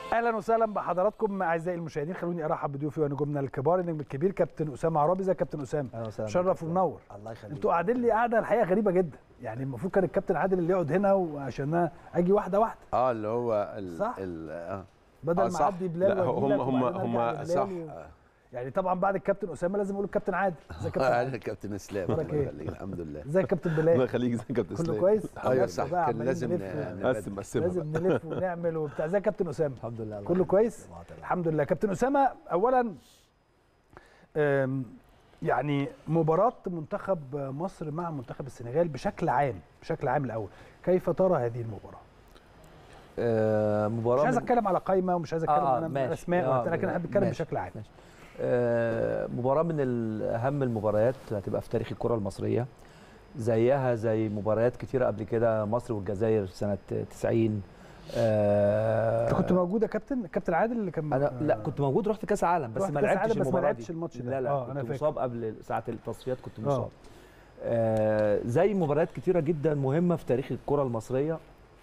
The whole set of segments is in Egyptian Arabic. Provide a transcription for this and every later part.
اهلا وسهلا بحضراتكم اعزائي المشاهدين خلوني ارحب بضيوفي ونجومنا الكبار النجم الكبير كابتن اسامه عرابي ازيك يا كابتن اسامه اهلا وسهلا شرف ومنور الله يخليك انتوا قاعدين لي قاعده الحقيقه غريبه جدا يعني المفروض كان الكابتن عادل اللي يقعد هنا وعشان أنا اجي واحده واحده اه اللي هو ال صح. ال آه. بدل آه ما صح. اعدي بلال لا هم وأجيلك هم وبعدين أرجع هم لبلال صح و... يعني طبعا بعد الكابتن اسامه لازم اقول الكابتن عادل ازيك يا كابتن اهلا عادل كابتن اسلام أخبارك الله إيه؟ يخليك الحمد لله ازيك يا كابتن الله بلال يخليك ازيك يا كابتن كله اسلام كويس ايوه بس صح بقى كان عمالين لازم نلف ن- و- قسم قسمها لازم نلف ونعمل وبتاع ازيك يا كابتن اسامه الحمد لله الله كله يخليك. كويس الله تمام. الحمد لله كابتن اسامه اولا أم، يعني مباراه منتخب مصر مع منتخب السنغال بشكل عام بشكل عام الاول كيف ترى هذه المباراه آه مش مباراه عايز من- اتكلم على قائمه ومش عايز اتكلم آه، انا ماشي. اسماء آه، وبتاع، لكن احنا بنتكلم ماشي. بشكل عام ماشي. آه مباراه من ال- اهم المباريات هتبقى في تاريخ الكره المصريه زيها زي مباريات كتيره قبل كده مصر والجزائر سنه 90 آه انت كنت موجود يا كابتن كابتن عادل اللي كان انا لا كنت موجود رحت كاس عالم بس رحت ما كأس لعبتش عالم بس ما المباراه لعبتش دي. الماتش ده. لا لا آه، كنت أنا فاكر. مصاب قبل ساعه التصفيات كنت آه. مصاب آه زي مباريات كتيره جدا مهمه في تاريخ الكره المصريه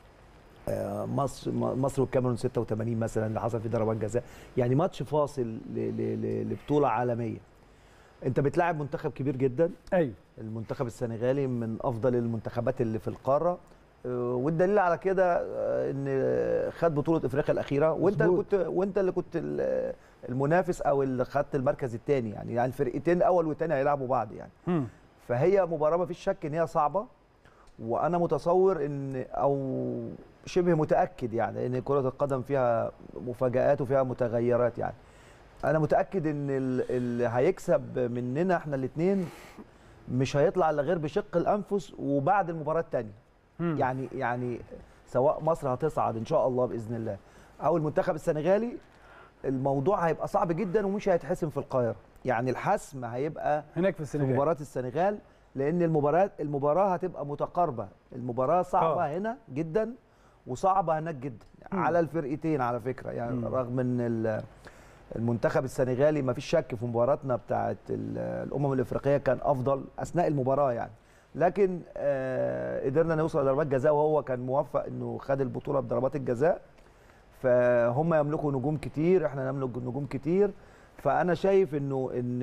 آه مصر م- مصر والكاميرون 86 مثلا اللي حصل فيه ضربات جزاء يعني ماتش فاصل ل- ل- ل- لبطوله عالميه انت بتلاعب منتخب كبير جدا ايوه المنتخب السنغالي من افضل المنتخبات اللي في القاره آه، والدليل على كده آه، ان خد بطوله افريقيا الاخيره وانت اللي مظبوط. كنت وانت اللي كنت ال- المنافس او اللي خدت المركز الثاني يعني يعني الفرقتين اول والثاني هيلعبوا بعض يعني مم. فهي مباراه ما فيش شك ان هي صعبه وانا متصور ان او شبه متاكد يعني ان كره القدم فيها مفاجات وفيها متغيرات يعني انا متاكد ان ال- اللي هيكسب مننا احنا الاثنين مش هيطلع الا غير بشق الانفس وبعد المباراه الثانيه مم. يعني يعني سواء مصر هتصعد ان شاء الله باذن الله او المنتخب السنغالي الموضوع هيبقى صعب جدا ومش هيتحسم في القاهره يعني الحسم هيبقى هناك في في السنغال مباراه السنغال لان المباراه المباراه هتبقى متقاربه المباراه صعبه آه. هنا جدا وصعبه هناك جدا مم. على الفرقتين على فكره يعني مم. رغم ان ال- المنتخب السنغالي ما فيش شك في مباراتنا بتاعه ال- الامم الافريقيه كان افضل اثناء المباراه يعني لكن آه قدرنا نوصل لضربات جزاء وهو كان موفق انه خد البطوله بضربات الجزاء فهم يملكوا نجوم كتير احنا نملك نجوم كتير فانا شايف انه ان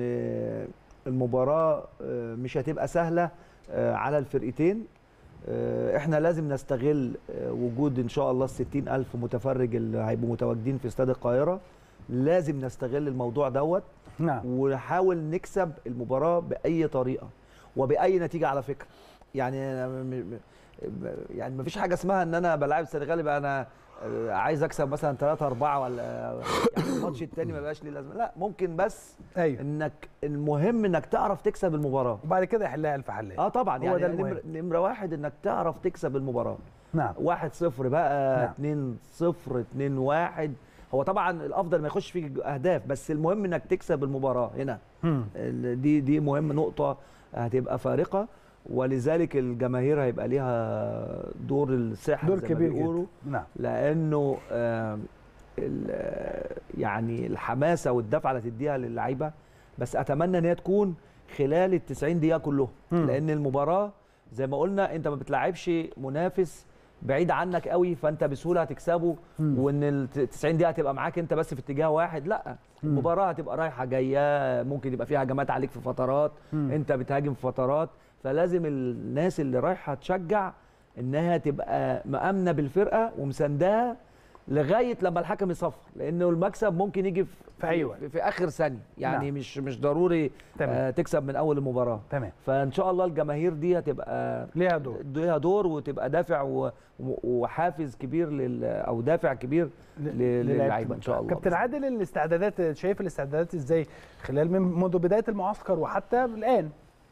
المباراه آه، مش هتبقى سهله آه، على الفرقتين آه، احنا لازم نستغل آه، وجود ان شاء الله الستين الف متفرج اللي هيبقوا متواجدين في استاد القاهره لازم نستغل الموضوع دوت نعم ونحاول نكسب المباراه باي طريقه وباي نتيجه على فكره يعني أنا م- م- يعني مفيش حاجه اسمها ان انا بلاعب السنغال يبقى انا آه، عايز اكسب مثلا 3 4 ولا يعني الماتش التاني ما بقاش ليه لازمه لا ممكن بس ايوه انك المهم انك تعرف تكسب المباراه وبعد كده يحلها الف حلال اه طبعا هو يعني ده المهم. نمر- نمره واحد انك تعرف تكسب المباراه نعم 1 0 بقى نعم. 2 0 2 1 هو طبعا الافضل ما يخش فيك اهداف بس المهم انك تكسب المباراه هنا مم. ال- دي دي مهم نقطه هتبقى فارقه ولذلك الجماهير هيبقى ليها دور السحر دور زي كبير ما بيقولوا جدا نعم لانه آم، ال- آه، يعني الحماسه والدفعه اللي تديها للعيبه بس اتمنى ان هي تكون خلال ال 90 دقيقه كلهم مم. لان المباراه زي ما قلنا انت ما بتلعبش منافس بعيد عنك قوي فانت بسهوله هتكسبه مم. وان ال 90 دقيقه هتبقى معاك انت بس في اتجاه واحد لا مم. المباراه هتبقى رايحه جايه ممكن يبقى فيها هجمات عليك في فترات مم. انت بتهاجم في فترات فلازم الناس اللي رايحه تشجع انها تبقى مامنه بالفرقه ومسانداها لغايه لما الحكم يصفر لانه المكسب ممكن يجي في, في أي وقت. في, في اخر ثانيه يعني نعم. مش مش ضروري تمام. آه تكسب من اول المباراه تمام فان شاء الله الجماهير دي هتبقى ليها دور ليها دور وتبقى دافع و- و- وحافز كبير لل او دافع كبير ل- للعيبه ان شاء الله كابتن عادل الاستعدادات شايف الاستعدادات ازاي خلال من منذ بدايه المعسكر وحتى الان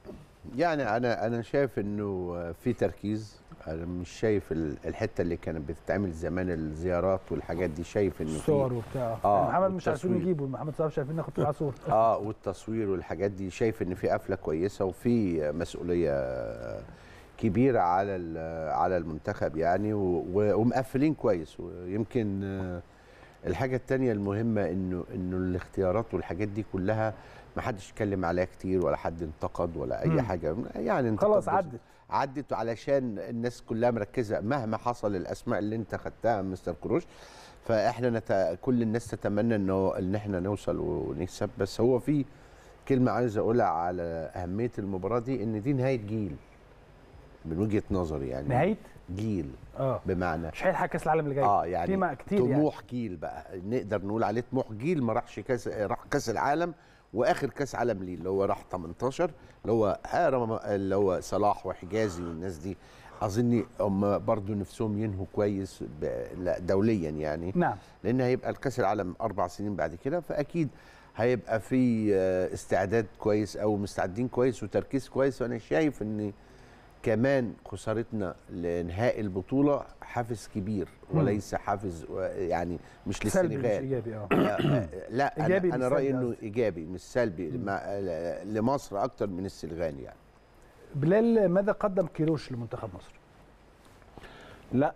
يعني انا انا شايف انه في تركيز انا مش شايف ال- الحته اللي كانت بتتعمل زمان الزيارات والحاجات دي شايف انه في صور وبتاع آه، محمد مش عارفين والتصوير. نجيبه محمد صلاح مش عارفين ناخد معاه صوره اه والتصوير والحاجات دي شايف ان في قفله كويسه وفي مسؤوليه كبيره على ال- على المنتخب يعني و- و- ومقفلين كويس ويمكن آه، الحاجه الثانيه المهمه انه انه الاختيارات والحاجات دي كلها ما حدش اتكلم عليها كتير ولا حد انتقد ولا اي مم. حاجه يعني انتقد خلاص بس- عدت عدت علشان الناس كلها مركزه مهما حصل الاسماء اللي انت خدتها من مستر كروش فاحنا نت... كل الناس تتمنى انه ان احنا نوصل ونكسب بس هو في كلمه عايز اقولها على اهميه المباراه دي ان دي نهايه جيل من وجهه نظري يعني نهايه جيل اه بمعنى مش هيلحق كاس العالم اللي جاي اه يعني في ما كتير يعني. طموح جيل بقى نقدر نقول عليه طموح جيل ما راحش كاس راح كاس العالم واخر كاس عالم ليه اللي هو راح 18 اللي هو هرم اللي هو صلاح وحجازي والناس دي اظن هم برضو نفسهم ينهوا كويس ب- لا، دوليا يعني نعم لان هيبقى الكاس العالم اربع سنين بعد كده فاكيد هيبقى في آه، استعداد كويس او مستعدين كويس وتركيز كويس وانا شايف ان كمان خسارتنا لانهاء البطوله حافز كبير مم. وليس حافز و- يعني مش سلبي مش للسنغال ايجابي اه لا, لا انا, إيجابي أنا مش رايي سلبي انه قصدي. ايجابي مش سلبي مع لمصر اكتر من السنغال يعني بلال ماذا قدم كيروش لمنتخب مصر؟ لا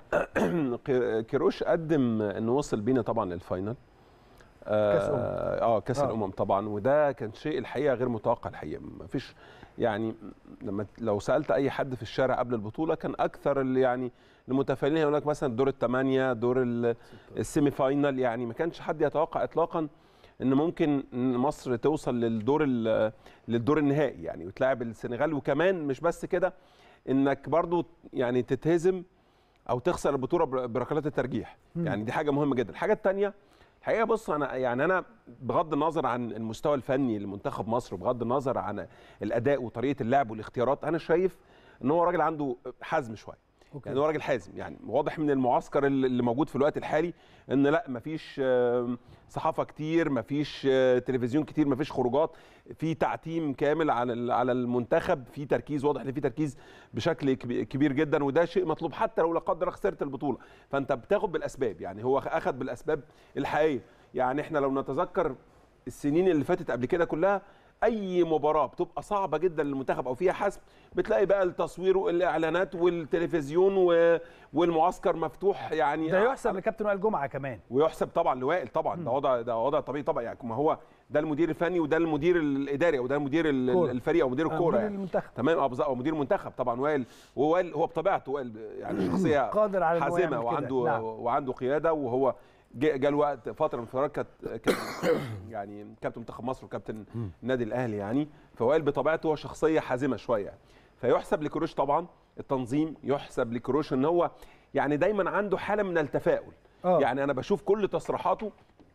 كيروش قدم انه وصل بينا طبعا للفاينل آه، كأس أمم. اه كاس آه. الامم طبعا وده كان شيء الحقيقه غير متوقع الحقيقه ما فيش يعني لما لو سالت اي حد في الشارع قبل البطوله كان اكثر اللي يعني المتفائلين يقول لك مثلا دور الثمانيه دور ال- السيمي فاينل يعني ما كانش حد يتوقع اطلاقا ان ممكن إن مصر توصل للدور ال- للدور النهائي يعني وتلاعب السنغال وكمان مش بس كده انك برضو يعني تتهزم او تخسر البطوله بر- بركلات الترجيح مم. يعني دي حاجه مهمه جدا الحاجه الثانيه الحقيقه بص انا يعني انا بغض النظر عن المستوى الفني لمنتخب مصر وبغض النظر عن الاداء وطريقه اللعب والاختيارات انا شايف ان هو راجل عنده حزم شويه أوكي. يعني هو راجل حازم يعني واضح من المعسكر اللي اللي موجود في الوقت الحالي ان لا مفيش آم، صحافه كتير مفيش آه، تلفزيون كتير مفيش خروجات في تعتيم كامل على ال- على المنتخب في تركيز واضح ان في تركيز بشكل كبي- كبير جدا وده شيء مطلوب حتى لو لا قدر الله خسرت البطوله فانت بتاخد بالاسباب يعني هو اخذ بالاسباب الحقيقيه يعني احنا لو نتذكر السنين اللي فاتت قبل كده كلها اي مباراه بتبقى صعبه جدا للمنتخب او فيها حسم بتلاقي بقى التصوير والاعلانات والتلفزيون و- والمعسكر مفتوح يعني ده يحسب لكابتن وائل جمعه كمان ويحسب طبعا لوائل طبعا ده وضع ده وضع طبيعي طبعا يعني ما هو ده المدير الفني وده المدير الاداري او ده المدير ال- كورة. الفريق او مدير آه، الكوره مدير يعني المنتخب تمام اه بالظبط او مدير منتخب طبعا وائل ووائل هو بطبيعته وائل يعني شخصيه قادر على إن هو حازمه يعمل كده. وعنده نعم. وعنده قياده وهو جاء جا الوقت فتره من الفترات كانت كان يعني كابتن منتخب مصر وكابتن النادي الاهلي يعني فوائل بطبيعته هو شخصيه حازمه شويه يعني. فيحسب لكروش طبعا التنظيم يحسب لكروش ان هو يعني دايما عنده حاله من التفاؤل آه. يعني انا بشوف كل تصريحاته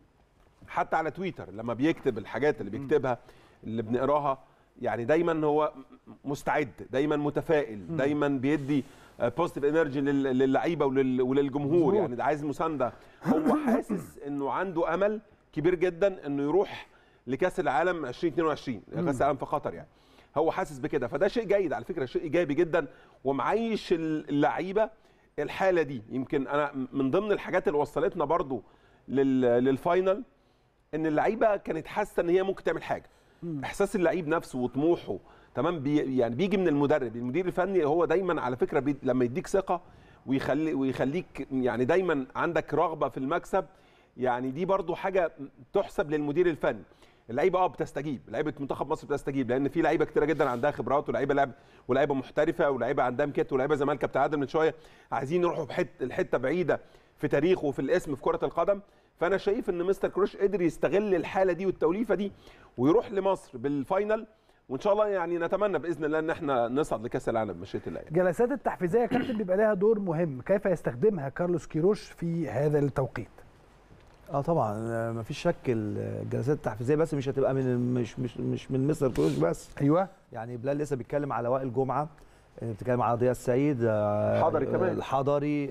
حتى على تويتر لما بيكتب الحاجات اللي بيكتبها اللي بنقراها يعني دايما هو مستعد دايما متفائل دايما بيدي بوزيتيف انرجي للعيبه ولل- وللجمهور مظبوط. يعني ده عايز مسانده هو حاسس انه عنده امل كبير جدا انه يروح لكاس العالم 2022 كاس العالم في قطر يعني هو حاسس بكده فده شيء جيد على فكره شيء ايجابي جدا ومعيش اللعيبه الحاله دي يمكن انا من ضمن الحاجات اللي وصلتنا برضو لل- للفاينل ان اللعيبه كانت حاسه ان هي ممكن تعمل حاجه احساس اللعيب نفسه وطموحه تمام بي يعني بيجي من المدرب المدير الفني هو دايما على فكره بي لما يديك ثقه ويخلي ويخليك يعني دايما عندك رغبه في المكسب يعني دي برضو حاجه تحسب للمدير الفني اللعيبه اه بتستجيب لعيبه منتخب مصر بتستجيب لان في لعيبه كتيره جدا عندها خبرات ولعيبه لعب ولعيبه محترفه ولعيبه عندها امكانيات ولعيبه زي ما قال كابتن عادل من شويه عايزين يروحوا بحته الحته بعيده في تاريخه وفي الاسم في كره القدم فانا شايف ان مستر كروش قدر يستغل الحاله دي والتوليفه دي ويروح لمصر بالفاينل وان شاء الله يعني نتمنى باذن الله ان احنا نصعد لكاس العالم بمشيئه الله يعني. الجلسات التحفيزيه يا كابتن بيبقى لها دور مهم كيف يستخدمها كارلوس كيروش في هذا التوقيت اه طبعا آه، مفيش شك الجلسات التحفيزيه بس مش هتبقى من مش مش مش من مستر كروش بس ايوه يعني بلال لسه بيتكلم على وائل جمعه آه، بيتكلم على ضياء السيد آه، حضري آه، كمان. الحضري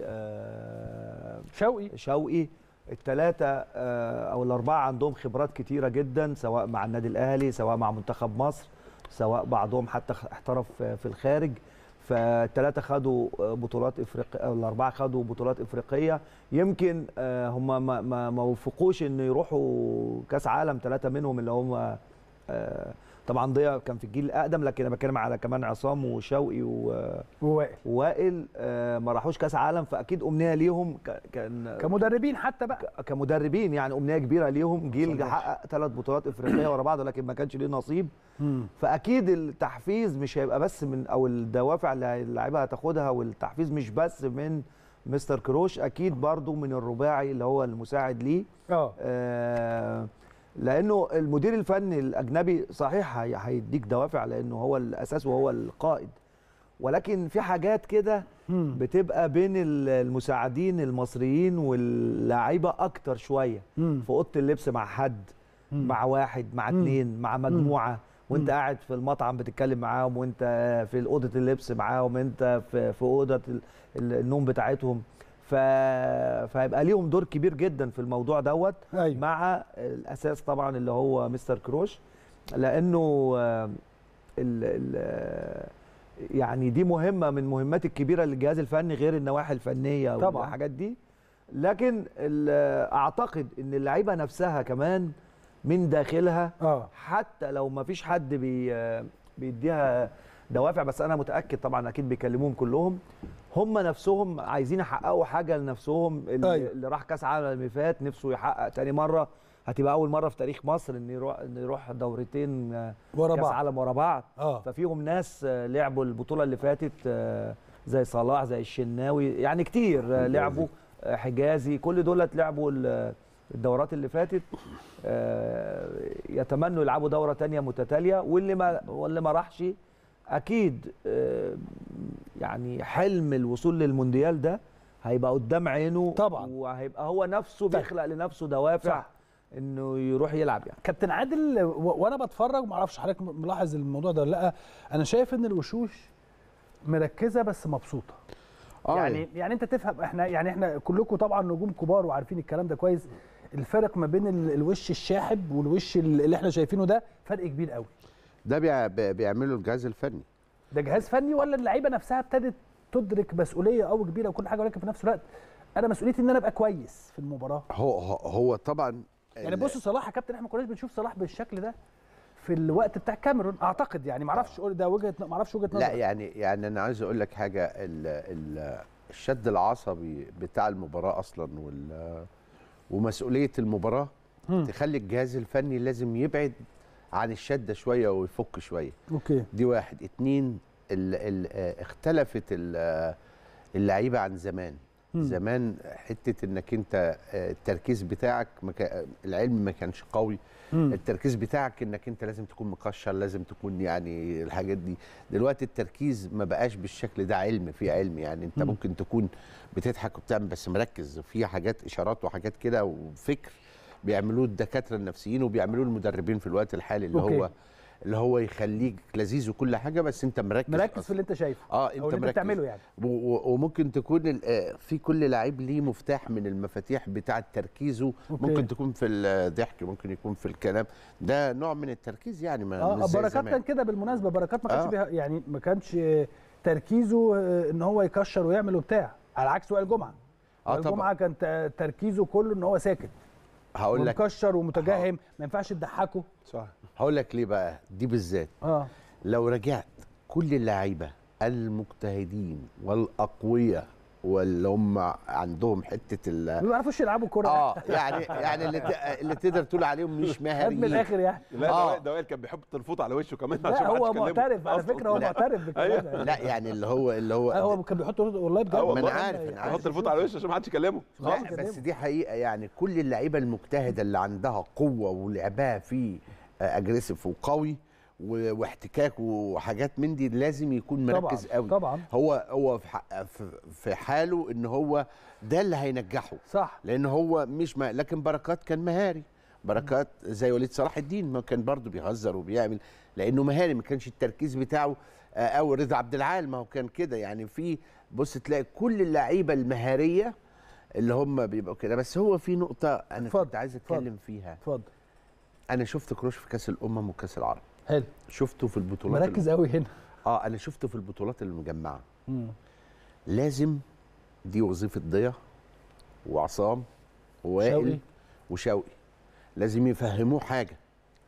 آه، شوقي شوقي الثلاثة أو الأربعة عندهم خبرات كتيرة جدا سواء مع النادي الأهلي سواء مع منتخب مصر سواء بعضهم حتى احترف في الخارج فالثلاثة خدوا بطولات إفريقية أو الأربعة خدوا بطولات إفريقية يمكن آه، هم ما, ما, ما وفقوش إن يروحوا كأس عالم ثلاثة منهم اللي هم آه، طبعا ضياء كان في الجيل الأقدم لكن أنا بتكلم على كمان عصام وشوقي و ووائل وائل آه، ما راحوش كاس عالم فاكيد امنيه ليهم ك- كان كمدربين حتى بقى ك- كمدربين يعني امنيه كبيره ليهم جيل صحيح. حقق ثلاث بطولات افريقيه ورا بعض ولكن ما كانش ليه نصيب فاكيد التحفيز مش هيبقى بس من او الدوافع اللي اللعيبه هتاخدها والتحفيز مش بس من مستر كروش اكيد برضو من الرباعي اللي هو المساعد ليه اه آه، لانه المدير الفني الاجنبي صحيح هي- هيديك دوافع لانه هو الاساس وهو القائد ولكن في حاجات كده مم. بتبقى بين ال- المساعدين المصريين واللاعيبه اكتر شويه مم. في اوضه اللبس مع حد مم. مع واحد مع مم. اتنين مع مجموعه وانت مم. قاعد في المطعم بتتكلم معاهم وانت في اوضه اللبس معاهم انت في في اوضه ال- ال- النوم بتاعتهم ف... فهيبقى ليهم دور كبير جدا في الموضوع دوت ايوه مع الاساس طبعا اللي هو مستر كروش لانه آه، ال ال آه، يعني دي مهمه من المهمات الكبيره للجهاز الفني غير النواحي الفنيه طبعاً. والحاجات دي لكن ال- آه، اعتقد ان اللعيبه نفسها كمان من داخلها اه حتى لو ما فيش حد بي آه، بيديها دوافع بس انا متاكد طبعا اكيد بيكلموهم كلهم هم نفسهم عايزين يحققوا حاجه لنفسهم اللي, أيوة. اللي راح كاس عالم اللي فات نفسه يحقق تاني مره هتبقى اول مره في تاريخ مصر ان يروح ان يروح دورتين آه، ورا كاس بعض عالم ورا بعض اه ففيهم ناس آه، لعبوا البطوله اللي فاتت آه، زي صلاح زي الشناوي يعني كتير آه، حجازي. لعبوا آه، حجازي كل دولت لعبوا ال- الدورات اللي فاتت آه، يتمنوا يلعبوا دوره تانية متتاليه واللي ما واللي ما راحش اكيد آه، يعني حلم الوصول للمونديال ده هيبقى قدام عينه طبعاً. وهيبقى هو نفسه طيب. بيخلق لنفسه دوافع صح. انه يروح يلعب يعني كابتن عادل و- وانا بتفرج ما اعرفش حضرتك ملاحظ الموضوع ده ولا لا انا شايف ان الوشوش مركزه بس مبسوطه آه، يعني يعني انت تفهم احنا يعني احنا كلكم طبعا نجوم كبار وعارفين الكلام ده كويس الفرق ما بين ال- الوش الشاحب والوش ال- اللي احنا شايفينه ده فرق كبير قوي ده بيع- بي- بيعمله الجهاز الفني ده جهاز فني ولا اللعيبه نفسها ابتدت تدرك مسؤوليه قوي كبيره وكل حاجه ولكن في نفس الوقت انا مسؤوليتي ان انا ابقى كويس في المباراه هو هو, هو طبعا يعني ال- بص صلاح يا كابتن احنا ما كناش بنشوف صلاح بالشكل ده في الوقت بتاع الكاميرون اعتقد يعني ما اعرفش ده وجهه ما اعرفش وجهه نظر لا يعني يعني انا عايز اقول لك حاجه ال ال الشد العصبي بتاع المباراه اصلا وال ومسؤوليه المباراه مم. تخلي الجهاز الفني لازم يبعد عن الشده شويه ويفك شويه اوكي دي واحد اتنين ال ال آه، اختلفت ال- آه، اللعيبه عن زمان مم. زمان حته انك انت آه، التركيز بتاعك ما كا- العلم ما كانش قوي مم. التركيز بتاعك انك انت لازم تكون مكشر لازم تكون يعني الحاجات دي دلوقتي التركيز ما بقاش بالشكل ده علم في علم يعني انت مم. ممكن تكون بتضحك وبتعمل بس مركز في حاجات اشارات وحاجات كده وفكر بيعملوه الدكاتره النفسيين وبيعملوه المدربين في الوقت الحالي اللي أوكي. هو اللي هو يخليك لذيذ وكل حاجه بس انت مركز مركز في أصلاً. اللي انت شايفه اه انت او اللي انت مركز بتعمله يعني و- و- وممكن تكون ال- آه، في كل لعيب ليه مفتاح من المفاتيح بتاعه تركيزه أوكي. ممكن تكون في الضحك ممكن يكون في الكلام ده نوع من التركيز يعني ما اه مش زي بركات زمان. كان كده بالمناسبه بركات ما كانش آه. بيها يعني ما كانش تركيزه آه، ان هو يكشر ويعمل وبتاع على عكس وائل جمعه اه وائل طبعا جمعه كان ت- تركيزه كله ان هو ساكت هقول لك ومكشر ومتجهم ما ينفعش تضحكه صح هقول لك ليه بقى دي بالذات اه لو رجعت كل اللعيبه المجتهدين والاقوياء واللي هم عندهم حته ال ما بيعرفوش يلعبوا كوره اه يعني يعني اللي, ت- اللي تقدر تقول عليهم مش خد من مهاريين الاخر يعني لا آه. ده- ده وائل كان بيحط الفوط على وشه كمان لا عشان ما هو حدش يكلمه. معترف على أصلاً. فكره هو لا. معترف بالكلام ده لا يعني اللي هو اللي هو آه، هو كان بيحط والله بجد آه ما والله. انا عارف انا عارف يحط الفوط على وشه عشان ما حدش يكلمه خلاص لا كده. بس دي حقيقه يعني كل اللعيبه المجتهده اللي عندها قوه ولعبها فيه اجريسيف وقوي و- واحتكاك وحاجات من دي لازم يكون مركز طبعا قوي طبعا هو هو في حق- في- في حاله ان هو ده اللي هينجحه صح لان هو مش ما لكن بركات كان مهاري بركات زي وليد صلاح الدين ما كان برضه بيهزر وبيعمل لانه مهاري ما كانش التركيز بتاعه آه، او رضا عبد العال ما هو كان كده يعني في بص تلاقي كل اللعيبه المهاريه اللي هم بيبقوا كده بس هو في نقطه انا اتفضل، كنت عايز اتفضل. اتكلم فيها اتفضل انا شفت كروش في كاس الامم وكاس العرب حلو شفته في البطولات مركز قوي هنا اه انا شفته في البطولات المجمعه مم. لازم دي وظيفه ضياء وعصام ووائل شوقي. وشوقي لازم يفهموه حاجه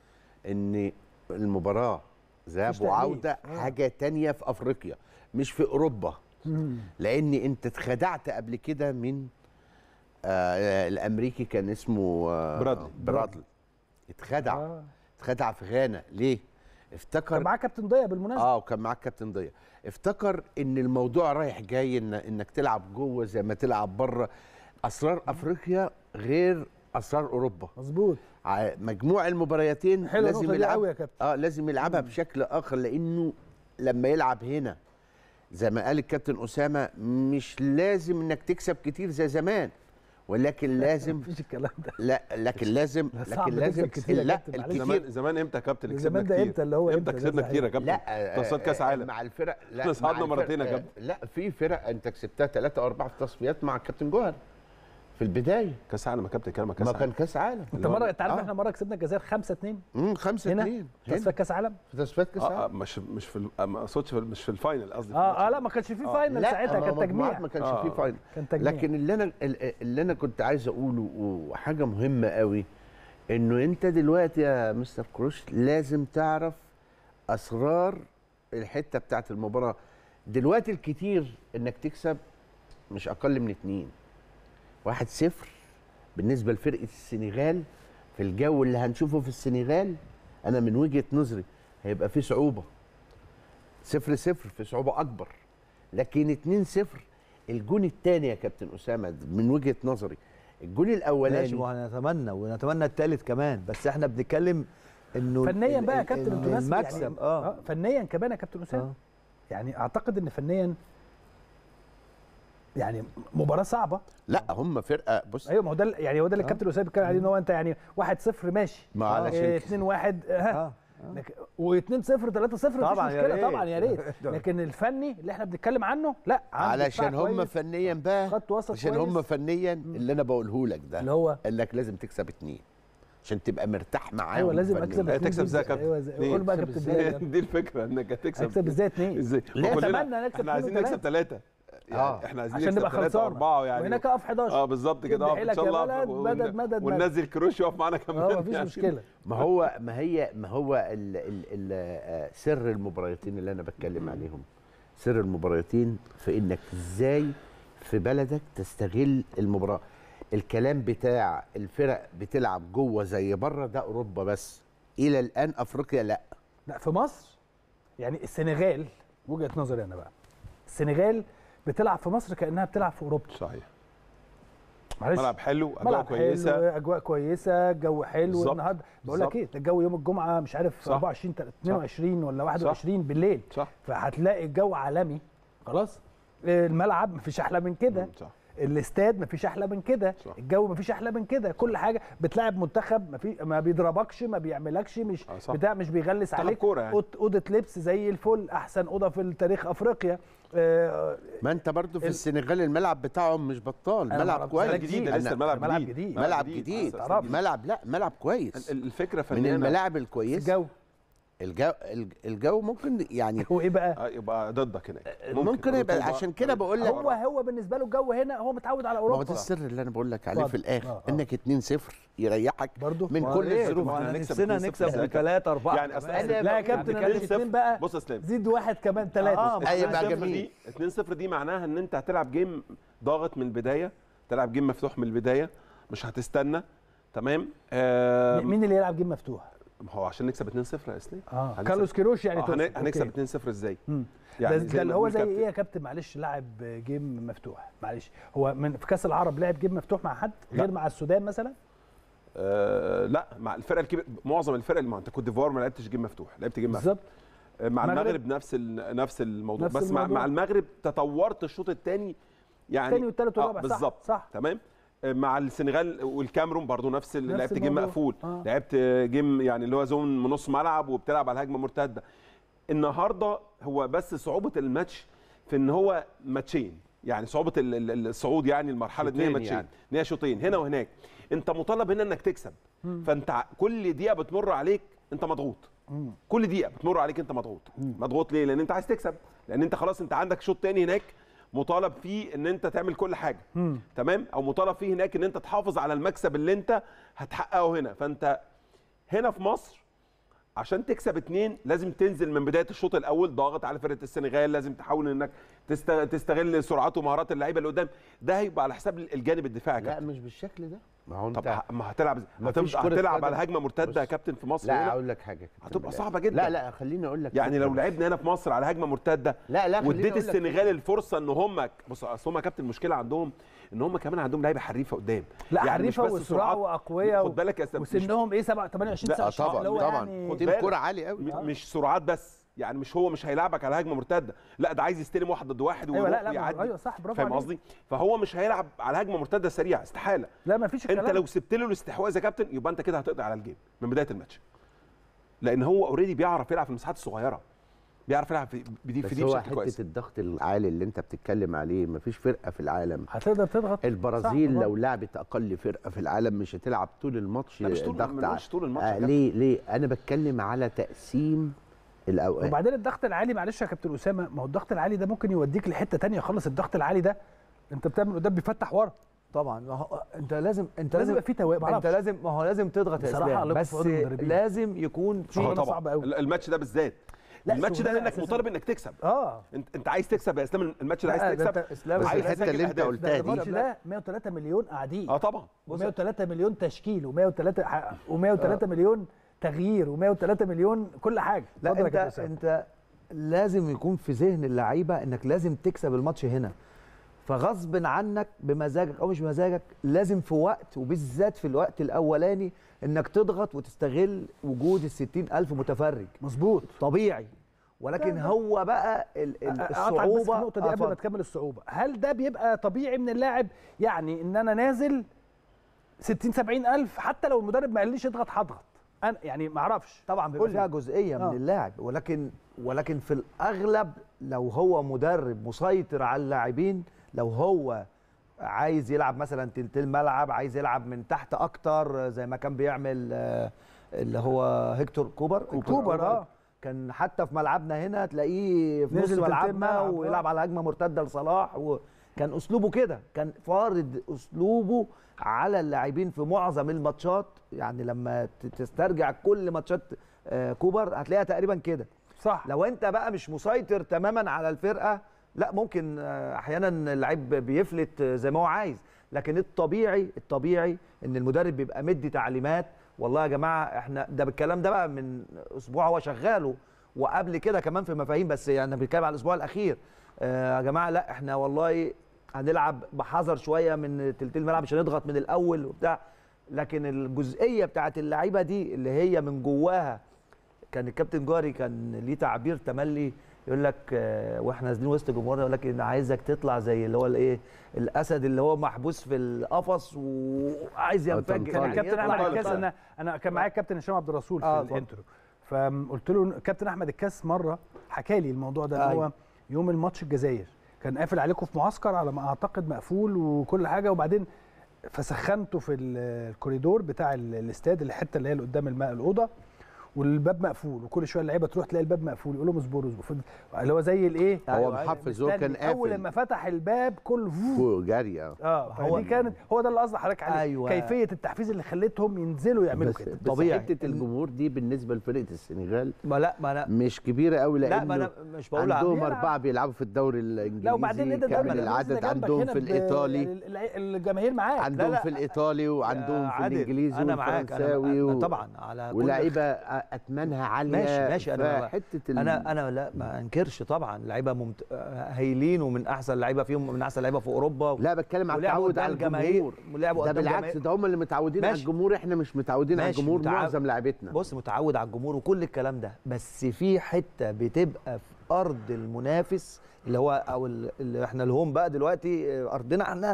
ان المباراه مش ذهاب تقليد. وعوده آه. حاجه تانية في افريقيا مش في اوروبا مم. لان انت اتخدعت قبل كده من آه الامريكي كان اسمه آه برادلي. برادلي اتخدع آه. اتخدع في غانا ليه افتكر كان معاه كابتن ضياء بالمناسبه اه وكان معاك كابتن ضياء افتكر ان الموضوع رايح جاي إن انك تلعب جوه زي ما تلعب بره اسرار افريقيا غير اسرار اوروبا مظبوط ع- مجموع المبارياتين حلوة لازم النقطة دي يلعب قوي يا كابتن. اه لازم يلعبها بشكل اخر لانه لما يلعب هنا زي ما قال الكابتن اسامه مش لازم انك تكسب كتير زي زمان ولكن لازم مفيش الكلام ده لا لكن لازم لا، صعب لكن لازم تكسب كتير يا لا كابتن، معلش. الكتير زمان زمان امتى يا كابتن ده كسبنا زمان ده كتير إمتى اللي هو إمتى امتى ده كسبنا صحيح. كتير يا كابتن لا تصفيات كاس آه، عالم مع الفرق لا إحنا صعدنا مع الفرق- مرتين يا آه، كابتن. لا في فرق انت كسبتها ثلاثة او اربعة في تصفيات مع الكابتن جوهر في البدايه كاس عالم يا كابتن كلامك كاس ما عالم كان كاس عالم انت مره انت عارف آه. احنا مره كسبنا الجزائر 5 2 امم 5 هنا 2 تصفيات كاس عالم في تصفيات كاس اه آه، عالم مش مش في ال- آه، ما اقصدش في ال- مش في الفاينل قصدي في اه الماتش. اه لا ما كانش في فاينل لا ساعتها ما كان مجموعات تجميع ما كانش آه. فيه فاينل كان تجميع لكن اللي انا اللي انا كنت عايز اقوله وحاجه مهمه قوي انه انت دلوقتي يا مستر كروش لازم تعرف اسرار الحته بتاعت المباراه دلوقتي الكتير انك تكسب مش اقل من اتنين واحد صفر بالنسبه لفرقه السنغال في الجو اللي هنشوفه في السنغال انا من وجهه نظري هيبقى فيه صعوبه صفر صفر في صعوبه اكبر لكن 2 0 الجون الثاني يا كابتن اسامه من وجهه نظري الجون ماشي الاولاني وهنتمنى ونتمنى الثالث كمان بس احنا بنتكلم انه فنيا ال- بقى يا ال- كابتن ال- انتوا ناس يعني- المكسب اه فنيا كمان يا كابتن اسامه آه. يعني اعتقد ان فنيا يعني مباراه صعبه لا هم فرقه بص ايوه ما هو ده يعني هو ده اللي الكابتن اسامه بيتكلم عليه ان هو انت يعني 1 0 ماشي ما علشان كده. 2 1 ها اه و2 0 3 0 مفيش طبعاً، يا مشكله ريت. طبعا يا ريت لكن الفني اللي احنا بنتكلم عنه لا عنده علشان دفاع هم كويس، فنيا بقى خط وسط عشان كويس. هم فنيا اللي انا بقوله لك ده اللي هو انك لازم تكسب اتنين عشان تبقى مرتاح معاهم ايوه لازم فنياً. اكسب هي اتنين تكسب ازاي يا دي- كابتن؟ ايوه زي- اتنين. قول بقى يا تكسب كابتن إزاي؟ ازاي دي الفكره انك هتكسب اكسب ازاي اتنين ازاي لا، وكلنا- أتمنى نكسب احنا عايزين اتنين نكسب ثلاثه يعني آه. احنا عايزين عشان نكسب نبقى ثلاثه خلصانه واربعه يعني وهناك اقف 11 اه بالظبط كده اه ان حيلك شاء يا الله ولد، ون- مدد- مدد- مدد. وننزل كروش يقف معانا كمان اه مفيش يعني. مشكله ما هو ما هي ما هو ال ال ال آه، سر المباراتين اللي انا بتكلم عليهم سر المباراتين في انك ازاي في بلدك تستغل المباراه الكلام بتاع الفرق بتلعب جوه زي بره ده اوروبا بس الى الان افريقيا لا لا في مصر يعني السنغال وجهه نظري انا بقى السنغال بتلعب في مصر كانها بتلعب في اوروبا صحيح معلش ملعب حلو اجواء ملعب كويسه حلو اجواء كويسه جو حلو بالظبط. النهارده بقول لك بالظبط. ايه ده الجو يوم الجمعه مش عارف صح. 24 تل- 22 ولا 21 بالليل صح فهتلاقي الجو عالمي خلاص الملعب مفيش احلى من كده مم، صح الاستاد مفيش احلى من كده صح. الجو مفيش احلى من كده كل حاجه بتلاعب منتخب مفي ما بيضربكش ما بيعملكش مش آه، صح. بتاع مش بيغلس منتخب عليك كورة يعني. أوض- اوضه لبس زي الفل احسن اوضه في تاريخ افريقيا آه، ما انت برضو في ال- السنغال الملعب بتاعهم مش بطال أنا ملعب معرفش. كويس ملعب جديد أنا- لسه الملعب ملعب جديد جديد. ملعب جديد ما تعرفش. ملعب لا ملعب كويس ال- الفكره من فنيا الملاعب الكويسه الجو الجو الج- الجو ممكن يعني هو ايه بقى آه، يبقى ضدك هناك ممكن يبقى تبقى- عشان كده بقول لك هو هو بالنسبه له الجو هنا هو متعود على ما هو اوروبا ده السر اللي انا بقول لك عليه اتفضل. في الاخر آه، آه. انك 2-0 يريحك برضو من ما كل ليه؟ الظروف ما احنا احنا هنكسب نفسنا 2-0 نكسب ازاي؟ بثلاثة أربعة يعني أصل كمان. أنا لا يا كابتن انا مش بنتكلم اتنين بقى بص يا اسلام زيد واحد كمان ثلاثه آه، أيوة بقى 2-0 جميل. دي 2-0 دي معناها ان انت هتلعب جيم ضاغط من البدايه تلعب جيم مفتوح من البدايه مش هتستنى تمام آه مين اللي يلعب جيم مفتوح ما هو عشان نكسب 2-0 يا اسلام اه هنكسب- كارلوس كيروش يعني آه، تقصد. هن- هنكسب أوكي. 2-0 ازاي مم. يعني ده, زي ده اللي ما هو بيقول زي كابتن. ايه يا كابتن معلش لاعب جيم مفتوح معلش هو من في كاس العرب لعب جيم مفتوح مع حد لا. غير مع السودان مثلا آه لا مع الفرق الكبيره معظم الفرق اللي ما انت كوت ديفوار ما لعبتش جيم مفتوح لعبت جيم مفتوح بالظبط آه، مع المغرب. المغرب نفس ال- نفس الموضوع نفس بس مع, الموضوع. مع المغرب تطورت الشوط الثاني يعني الثاني والثالث آه، والرابع صح بالظبط صح تمام آه، مع السنغال والكاميرون برضو نفس ال- نفس لعبت جيم الموضوع. مقفول آه. لعبت جيم يعني اللي هو زون من نص ملعب وبتلعب على هجمه مرتده النهارده هو بس صعوبه الماتش في ان هو ماتشين يعني صعوبه ال- ال- الصعود يعني المرحله دي إن هي شوطين ماتشين يعني. ان هي شوطين هنا وهناك انت مطالب هنا انك تكسب فانت ع- كل دقيقه بتمر عليك انت مضغوط كل دقيقه بتمر عليك انت مضغوط مضغوط ليه لان انت عايز تكسب لان انت خلاص انت عندك شوط تاني هناك مطالب فيه ان انت تعمل كل حاجه تمام او مطالب فيه هناك ان انت تحافظ على المكسب اللي انت هتحققه هنا فانت هنا في مصر عشان تكسب اتنين لازم تنزل من بدايه الشوط الاول ضاغط على فرقه السنغال لازم تحاول انك تست- تستغل سرعات ومهارات اللعيبه اللي قدام ده هيبقى على حساب الجانب الدفاعي يا لا كابتن مش بالشكل ده ما هو طب انت ه- ما هتلعب ما فيش هتبقى كرة هتلعب قدم. على هجمه مرتده يا بص. كابتن في مصر لا هنا اقول لك حاجه يا كابتن هتبقى بلال. صعبة جدا. لا لا خليني اقول لك يعني فكرة لو بس. لعبنا هنا في مصر على هجمه مرتده لا لا خليني واديت أقول لك السنغال الفرصه ان هم بص اصل هم يا كابتن المشكله عندهم ان هم كمان عندهم لعيبه حريفه قدام لا يعني مش حريفه بس وسرعه سرعات. واقوياء خد بالك يا أستاذ، مش- وسنهم ايه 7 28 لا، 29 طبعا اللي هو طبعا يعني خد تيم بالك. كوره عالي قوي م- مش سرعات بس يعني مش هو مش هيلعبك على هجمه مرتده لا ده عايز يستلم واحد ضد واحد ايوه ويروح لا لا ويعدي ايوه صح برافو فاهم عليك. قصدي فهو مش هيلعب على هجمه مرتده سريعه استحاله لا ما فيش انت الكلام لو سبت له الاستحواذ يا كابتن يبقى انت كده هتقضي على الجيم من بدايه الماتش لان هو اوريدي بيعرف يلعب في المساحات الصغيره بيعرف يلعب في دي في بس دي هو بشكل كويس حته الضغط العالي اللي انت بتتكلم عليه مفيش فرقه في العالم هتقدر تضغط البرازيل صح، لو لعبت اقل فرقه في العالم مش هتلعب طول الماتش لا مش طول ضغط ما نقولش طول الماتش يا آه كابتن. ليه ليه انا بتكلم على تقسيم الاوقات وبعدين الضغط العالي معلش يا كابتن اسامه ما هو الضغط العالي ده ممكن يوديك لحته تانية خالص الضغط العالي ده انت بتعمل قدام بيفتح ورا طبعا ما هو انت لازم انت لازم لازم يبقى في توازن انت معرفش لازم ما هو لازم تضغط يا بصراحة اسلام عليكم بس في عون المدربين. لازم يكون في شغلانة طبعا صعبة أوي. الماتش ده بالذات لا، الماتش ده شغلانة لانك أساساً. مطالب انك تكسب اه انت انت عايز تكسب يا اسلام الماتش ده لا، عايز ده تكسب انت- اسلام بس عايز الحته تسجل اللي انت أهداف. قلتها ده الماتش دي ده 103 مليون قاعدين اه طبعا و103 مليون تشكيل و103 و103 مليون تغيير و103 مليون كل حاجه لا اتفضل يا انت كابتن أسامة. انت لازم يكون في ذهن اللعيبه انك لازم تكسب الماتش هنا فغصب عنك بمزاجك او مش بمزاجك لازم في وقت وبالذات في الوقت الاولاني انك تضغط وتستغل وجود ال ألف متفرج مظبوط طبيعي ولكن لا، لا. هو بقى ال- ال- اقطعك بس في الصعوبه النقطه دي آه، قبل ما اتفضل. تكمل الصعوبه هل ده بيبقى طبيعي من اللاعب يعني ان انا نازل 60 70 الف حتى لو المدرب ما قاليش اضغط هضغط انا يعني ما اعرفش طبعا بيبقى قول لي. فيها جزئيه آه. من اللاعب ولكن ولكن في الاغلب لو هو مدرب مسيطر على اللاعبين لو هو عايز يلعب مثلا تلتين ملعب عايز يلعب من تحت اكتر زي ما كان بيعمل آه، اللي هو هيكتور كوبر كوبر اه كان حتى في ملعبنا هنا تلاقيه في نص نزل تلتين ملعبنا ملعب، آه. ويلعب على هجمه مرتده لصلاح وكان اسلوبه كده كان فارض اسلوبه على اللاعبين في معظم الماتشات يعني لما ت- تسترجع كل ماتشات آه، كوبر هتلاقيها تقريبا كده صح لو انت بقى مش مسيطر تماما على الفرقه لا ممكن آه، احيانا اللعيب بيفلت آه، زي ما هو عايز لكن الطبيعي الطبيعي ان المدرب بيبقى مدي تعليمات والله يا جماعه احنا ده بالكلام ده بقى من اسبوع هو شغاله وقبل كده كمان في مفاهيم بس يعني بنتكلم على الاسبوع الاخير آه، يا جماعه لا احنا والله هنلعب بحذر شويه من تلتين الملعب مش هنضغط من الاول وبتاع لكن الجزئيه بتاعت اللعيبه دي اللي هي من جواها كان الكابتن جاري كان ليه تعبير تملي يقول لك آه، واحنا نازلين وسط جمهورنا يقول لك انا عايزك تطلع زي اللي هو الايه الاسد اللي هو محبوس في القفص وعايز أو ينفجر تنطلق. كان يعني الكابتن يطلع احمد طالع الكاس طالع. انا انا كان معايا الكابتن هشام عبد الرسول في آه، آه اتفضل. الانترو فقلت له كابتن احمد الكاس مره حكى لي الموضوع ده ان هو أيوة. يوم الماتش الجزائر كان قافل عليكم في معسكر على ما اعتقد مقفول وكل حاجه وبعدين فسخنته في ال- الكوريدور بتاع ال- الاستاد الحته اللي هي اللي قدام الماء الاوضه والباب مقفول وكل شويه اللعيبه تروح تلاقي الباب مقفول يقول لهم اصبروا اصبروا اللي هو زي الايه هو أيوة، محفز هو مستني. كان اول قافل لما فتح الباب كله فوف فوق جري اه اه هو- فدي كانت هو ده اللي قصدي حضرتك عليه أيوة. كيفيه التحفيز اللي خلتهم ينزلوا يعملوا بس, كده بس طبيعي. حته الجمهور دي بالنسبه لفرقه السنغال ما لا ما انا مش كبيره قوي لا لانه ما انا مش بقول عندهم بيلعب. اربعه بيلعبوا في الدوري الانجليزي لا وبعدين ادى كامل الدوري العدد الإنجليزي ده عندهم جنبك في هنا ب- الايطالي الع- الجماهير معاك عندهم لا. في الايطالي وعندهم في عادل، الانجليزي انا معاك أنا- والفرنساوي أنا و... طبعا على كل ولاعيبه اثمانها عاليه ماشي ماشي انا حته ال... انا انا لا ما انكرش طبعا لعيبه ممت... هايلين ومن احسن لعيبه فيهم من احسن لعيبه في اوروبا لا بتكلم على ولعبوا التعود على قدام الجماهير الجمهور ولعبوا ده قدام بالعكس جماهير. ده هم اللي متعودين على ماشي. الجمهور احنا مش متعودين على ماشي، الجمهور متعود- معظم لعيبتنا بص متعود على الجمهور وكل الكلام ده بس في حته بتبقى في ارض المنافس اللي هو او ال- اللي احنا الهوم بقى دلوقتي آه، ارضنا احنا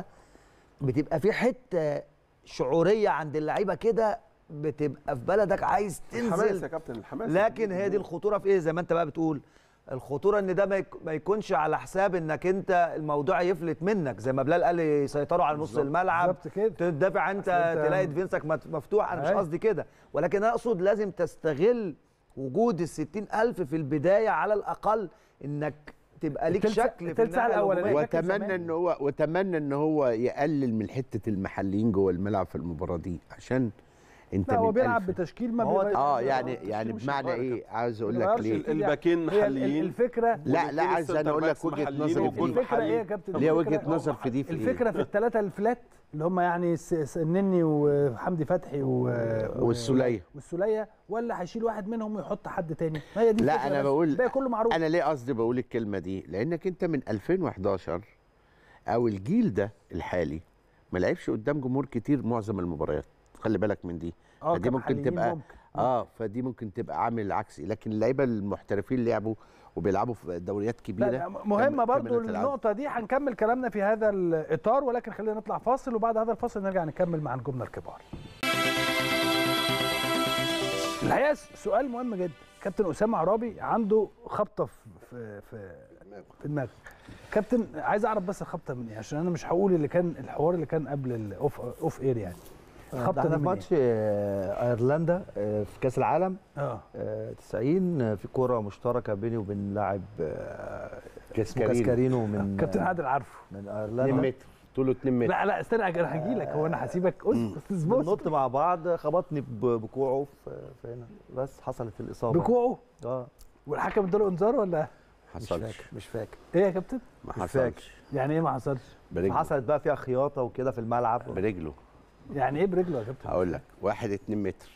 بتبقى في حته شعوريه عند اللعيبه كده بتبقى في بلدك عايز الحماس يا تنزل كابتن الحماس لكن هي دي الخطوره في ايه زي ما انت بقى بتقول الخطوره ان ده ما يك- ما يكونش على حساب انك انت الموضوع يفلت منك زي ما بلال قال يسيطروا على نص بالظبط. الملعب بالظبط كده تدافع انت أصل أنت- تلاقي ديفنسك مت- مفتوح انا مش أيوة. قصدي كده ولكن انا اقصد لازم تستغل وجود ال ألف في البدايه على الاقل انك تبقى ليك التلت- شكل في التلت ساعة الناحية الأولانية. الهجومية. فاكر واتمنى زمان. ان هو واتمنى ان هو يقلل من حته المحليين جوه الملعب في المباراه دي عشان انت لا هو من بيلعب ألف. بتشكيل ما هو بيغير- اه ما يعني بيغيرش يعني مش بمعنى هيغير. ايه عاوز اقول ما لك بيغيرش ليه الفكرة. الباكين هي ال- محليين. الفكره لا لا والاتنين عايز انا السنتر اقول لك باكس وجهه محليين نظري والجول في دي الفكره ايه يا محلي. كابتن ليها الفكرة- وجهه نظر في دي في ايه الفكره في الثلاثه الفلات اللي هم يعني س- س- النني وحمدي فتحي و... والسولية. والسوليه ولا هيشيل واحد منهم ويحط حد تاني ما هي دي لا، الفكرة أنا بس. بقول- الباقي كله معروف انا ليه قصدي بقول الكلمه دي لانك انت من 2011 او الجيل ده الحالي ما لعبش قدام جمهور كتير معظم المباريات خلي بالك من دي اه فدي ممكن كمحليين تبقى ممكن. اه فدي ممكن تبقى عامل عكسي لكن اللعيبه المحترفين لعبوا وبيلعبوا في دوريات كبيره لا لا، مهمه كم- برضو كملت العدد. النقطه دي هنكمل كلامنا في هذا الاطار ولكن خلينا نطلع فاصل وبعد هذا الفاصل نرجع نكمل مع نجومنا الكبار الحقيقه سؤال مهم جدا كابتن اسامه عرابي عنده خبطه في في في, في دماغه كابتن عايز اعرف بس الخبطه من ايه عشان انا مش هقول اللي كان الحوار اللي كان قبل الاوف اوف اير يعني ده الخبطه احنا دي في من ماتش آه، ايرلندا آه، في كاس العالم ايه؟ اه آه، 90 آه، في كوره مشتركه بيني وبين لاعب آه، اسمه كاسكارينو. كاسكارينو من كابتن آه، عادل عارفه من 2 ايرلندا متر طوله 2 متر لا لا استنى انا هجي لك هو انا هسيبك اصبر بننط مع بعض خبطني ب- بكوعه في في هنا بس حصلت الاصابه بكوعه اه والحكم اداله انذار ولا مش حصلش فاكر مش فاكر ايه يا كابتن؟ ما مش حصلش يعني ايه ما حصلش؟ برجله حصلت بقى فيها خياطه وكده في الملعب برجله يعني ايه برجله يا كابتن؟ هقول لك واحد 2 متر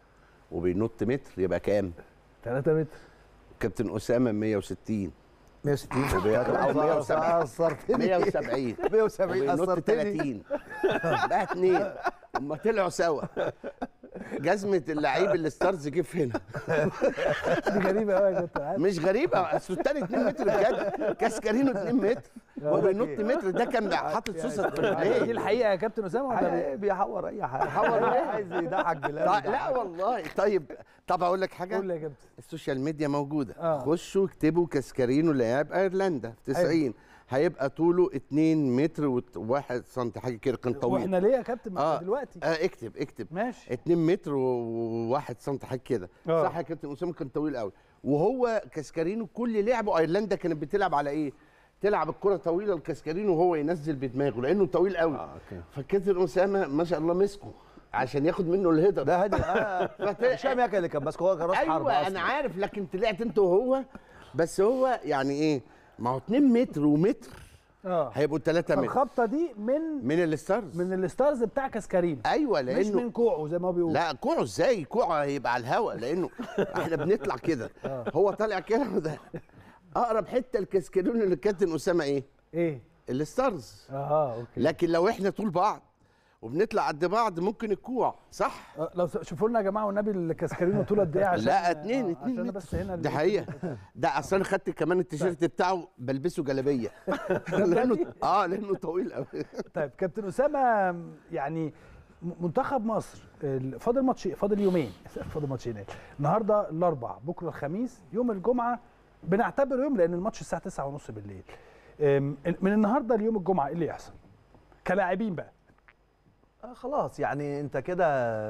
وبينط متر يبقى كام؟ 3 متر كابتن اسامه 160 160 أو 170. قصرتني 170 170 وبينط قصرتني 30 بقى اتنين اما طلعوا سوا جزمه اللعيب الستارز جه في هنا دي غريبه قوي يا كابتن عارف؟ مش غريبه اصل التاني 2 متر بجد كاسكارينو 2 متر وبينط متر ده كان حاطط سوسه في دي رجليه الحقيقه يا كابتن اسامه ولا بي- إيه، بيحور اي حاجه بيحور إيه؟ عايز يضحك بلال طيب لا والله طيب طب اقول لك حاجه قول لي يا كابتن السوشيال ميديا موجوده آه. خشوا اكتبوا كاسكارينو لاعب ايرلندا في 90 هيبقى طوله 2 متر و1 سم حاجه كده كان طويل واحنا ليه يا كابتن ما آه. إحنا دلوقتي آه اكتب اكتب ماشي 2 متر و1 سم حاجه كده آه. صح يا كابتن اسامه كان طويل قوي وهو كاسكارينو كل لعبه ايرلندا كانت بتلعب على ايه تلعب الكره طويله لكاسكارينو وهو ينزل بدماغه لانه طويل قوي اه اوكي فكابتن اسامه ما شاء الله مسكه عشان ياخد منه الهيدر ده هادي اه فت- هشام ياكل اللي كان ماسكه هو كان راس حرب ايوه أصلاً. انا عارف لكن طلعت انت وهو بس هو يعني ايه ما هو 2 متر ومتر اه هيبقوا 3 متر الخبطه دي من من الستارز من الستارز بتاع كاسكارين ايوه مش لانه من كوعه زي ما هو بيقول لا كوعه ازاي كوعه هيبقى على الهواء لانه احنا بنطلع كده هو طالع كده وده اقرب حته الكاسكاريون اللي كابتن اسامه ايه ايه الستارز اه اوكي لكن لو احنا طول بعض وبنطلع قد بعض ممكن الكوع صح آه، لو س- شوفوا لنا يا جماعه والنبي الكاسكارين طول قد ايه عشان لا اتنين آه، اتنين عشان أنا متر. بس هنا ده ال- حقيقه ده اصل انا خدت كمان التيشيرت بتاعه بلبسه جلابيه لانه اه لانه طويل قوي طيب كابتن اسامه يعني م- منتخب مصر ال- فاضل ماتش فاضل يومين فاضل ماتشين إيه؟ النهارده الاربع بكره الخميس يوم الجمعه بنعتبره يوم لان الماتش الساعه 9:30 بالليل أم، من النهارده ليوم الجمعه ايه اللي يحصل كلاعبين بقى آه خلاص يعني انت كده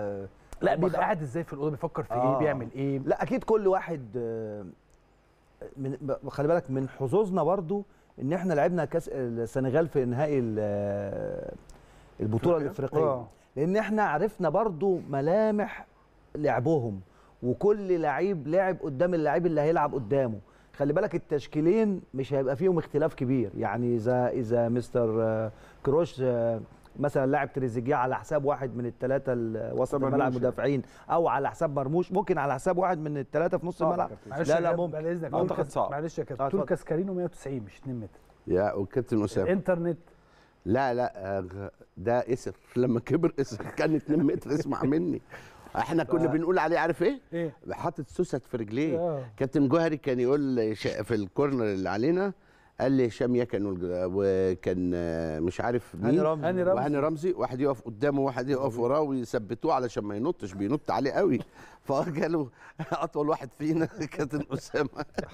لا هم بيبقى خ- قاعد ازاي في الاوضه بيفكر في ايه آه. بيعمل ايه لا اكيد كل واحد آه، من ب- خلي بالك من حظوظنا برضو ان احنا لعبنا كاس السنغال في نهائي ال- آه، البطوله الافريقيه آه. لان احنا عرفنا برضو ملامح لعبهم وكل لعيب لعب قدام اللعيب اللي هيلعب قدامه خلي بالك التشكيلين مش هيبقى فيهم اختلاف كبير يعني اذا اذا مستر آه، كروش آه، مثلا لاعب تريزيجيه على حساب واحد من الثلاثه وسط مرموش الملعب يعني. مدافعين او على حساب مرموش ممكن على حساب واحد من الثلاثه في نص صعب يا الملعب كابتن. معلش لا يا لا كابتن، ممكن بعد اذنك أعتقد طول كاس- صعب. معلش يا آه، كابتن طول اتفضل. كاسكارينو 190 مش 2 متر يا وكابتن اسامه الانترنت لا لا آه، غ- ده اسر لما كبر اسر كان 2 متر اسمع مني احنا كنا بنقول عليه عارف ايه ايه حاطط سوست في رجليه آه. كابتن جوهري كان يقول ش- في الكورنر اللي علينا قال لي هشام يكن والج- وكان آه، مش عارف هاني مين رمزي. هاني رمزي. وهاني رمزي واحد يقف قدامه وواحد يقف وراه ويثبتوه علشان ما ينطش بينط عليه قوي فقالوا اطول واحد فينا كابتن اسامه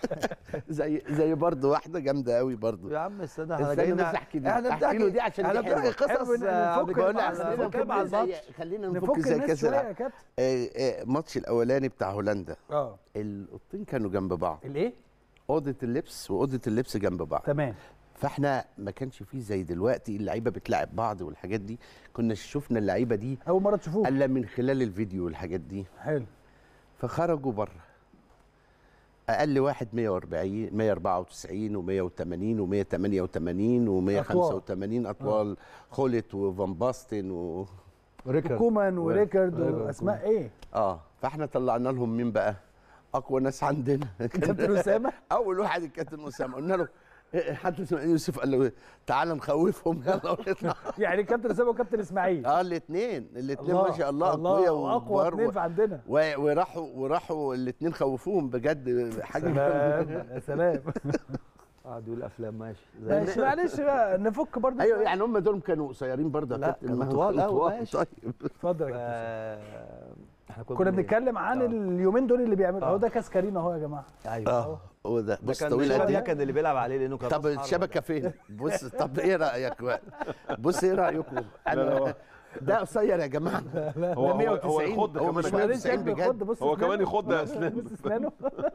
زي زي برضه واحده جامده قوي برضه يا عم استنى احنا استنى جايين بس احكي دي. احنا احكي له دي عشان احنا دي حلوة. بنحكي حلو قصص إن آه، نفك بقول لك مع- أصل نفك نفك مع مع زي- الماتش خلينا نفك نفك زي الناس كاس شويه يا العالم كابتن آه، آه، الماتش الاولاني بتاع هولندا اه الاوضتين كانوا جنب بعض الايه اوضه اللبس واوضه اللبس جنب بعض تمام فاحنا ما كانش فيه زي دلوقتي اللعيبه بتلاعب بعض والحاجات دي كنا شفنا اللعيبه دي اول مره تشوفوه الا من خلال الفيديو والحاجات دي حلو فخرجوا بره اقل واحد 140 194 و180 و188 و185 اطوال خولت وفان باستن و ريكارد كومان وريكارد أيوة، واسماء ايه اه فاحنا طلعنا لهم مين بقى اقوى ناس عندنا كابتن اسامه اول واحد الكابتن اسامه قلنا له إيه، حد اسمه يوسف قال له تعالى نخوفهم يلا ونطلع يعني كابتن اسامه وكابتن اسماعيل اه الاثنين الاثنين ما شاء الله الله اقوياء واقوى وكبار اثنين و- في عندنا و- وراحوا وراحوا الاثنين خوفوهم بجد حاجه سلام يا سلام قعدوا يقول افلام ماشي زي ماشي معلش بقى نفك برضه ايوه شوية. يعني هم دول كانوا قصيرين برضه يا لا، كابتن كانوا ما- طوال أوي، طوال. ماشي. طيب اتفضل يا كابتن ف- احنا كنا بن- بنتكلم عن آه. اليومين دول اللي بيعملوا آه. اهو ده كاس كارينا اهو يا جماعه ايوه اه هو ده ده بص كان طويل قد شادية ايه كان اللي بيلعب عليه لانه كان طب راس حربة. الشبكه فين بص طب ايه رايك بقى بص ايه رايكم لا، لا، هو- انا ده قصير يا جماعه هو هو, هو 190 يخض هو كمان مش يا معلش. كابتن. 90 شكله بجد. يخض بص هو أسنانه. كمان يخض أسنانه. بص اسنانه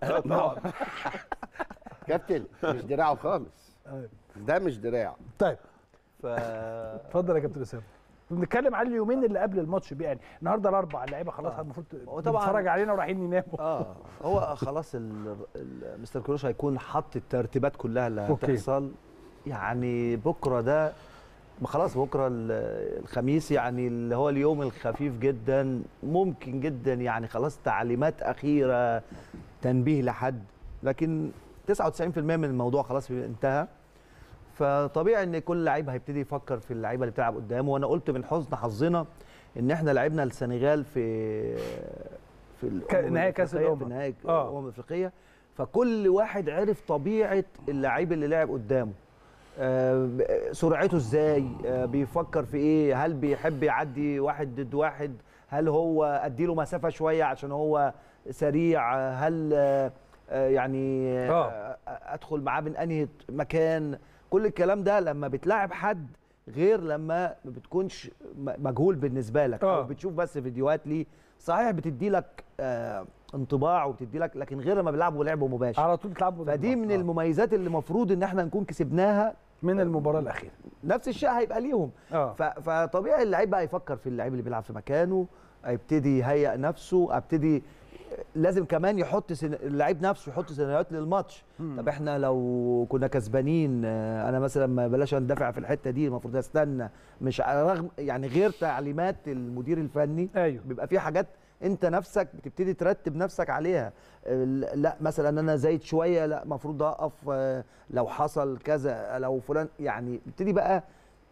كابتن مش دراعه خالص أيوة. ده مش دراع طيب ف اتفضل يا كابتن اسامه بنتكلم عن اليومين اللي قبل الماتش بقى يعني النهارده الاربع اللعيبه خلاص آه. المفروض هو طبعاً- تتفرج علينا ورايحين يناموا اه هو خلاص ال- ال- مستر كروش هيكون حط الترتيبات كلها اللي أوكي. هتحصل يعني بكره ده خلاص بكره ال- الخميس يعني اللي هو اليوم الخفيف جدا ممكن جدا يعني خلاص تعليمات اخيره تنبيه لحد لكن 99% من الموضوع خلاص انتهى فطبيعي ان كل لعيب هيبتدي يفكر في اللعيبه اللي بتلعب قدامه وانا قلت من حسن حظنا ان احنا لعبنا السنغال في في الأمم نهائي كأس الأفريقية، الأمم. في نهائي آه. الامم الافريقيه فكل واحد عرف طبيعه اللعيب اللي لعب قدامه آه، ب- سرعته ازاي آه، بيفكر في ايه هل بيحب يعدي واحد ضد واحد هل هو اديله مسافه شويه عشان هو سريع آه، هل آه، آه، يعني آه. آه، ادخل معاه من انهي مكان كل الكلام ده لما بتلاعب حد غير لما ما بتكونش م- مجهول بالنسبه لك آه. او بتشوف بس فيديوهات ليه صحيح بتدي لك آه انطباع وبتدي لك لكن غير لما بيلعبوا لعب مباشر على طول تلعبوا ضد فدي بعض. من آه. المميزات اللي المفروض ان احنا نكون كسبناها من المباراه الاخيره نفس الشيء هيبقى ليهم اه ف- فطبيعي اللعيب بقى يفكر في اللعيب اللي بيلعب في مكانه هيبتدي يهيئ نفسه ابتدي لازم كمان يحط سن... اللعيب نفسه يحط سيناريوهات للماتش طب احنا لو كنا كسبانين آه، انا مثلا ما بلاش اندفع في الحته دي المفروض استنى مش على رغم يعني غير تعليمات المدير الفني ايوه بيبقى في حاجات انت نفسك بتبتدي ترتب نفسك عليها ال- لا مثلا انا زايد شويه لا المفروض اقف آه، لو حصل كذا لو فلان يعني بتبتدي بقى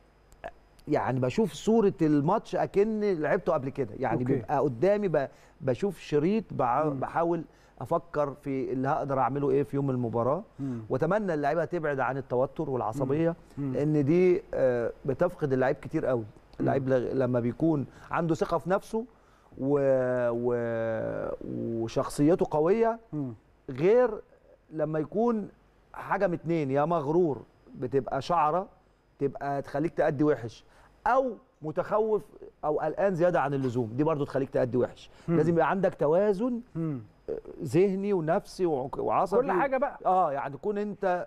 يعني بشوف صوره الماتش اكن لعبته قبل كده يعني أوكي. بيبقى قدامي ب- بشوف شريط بع- مم. بحاول افكر في اللي هقدر اعمله ايه في يوم المباراه مم. واتمنى اللعيبه تبعد عن التوتر والعصبيه مم. لان دي آه، بتفقد اللعيب كتير قوي اللعيب لغ- لما بيكون عنده ثقه في نفسه و... و... وشخصيته قويه مم. غير لما يكون حاجه من اتنين يا مغرور بتبقى شعره تبقى تخليك تأدي وحش او متخوف او قلقان زياده عن اللزوم دي برضو تخليك تأدي وحش مم. لازم يبقى عندك توازن مم. ذهني ونفسي وعق- وعصبي كل حاجه بقى اه يعني تكون انت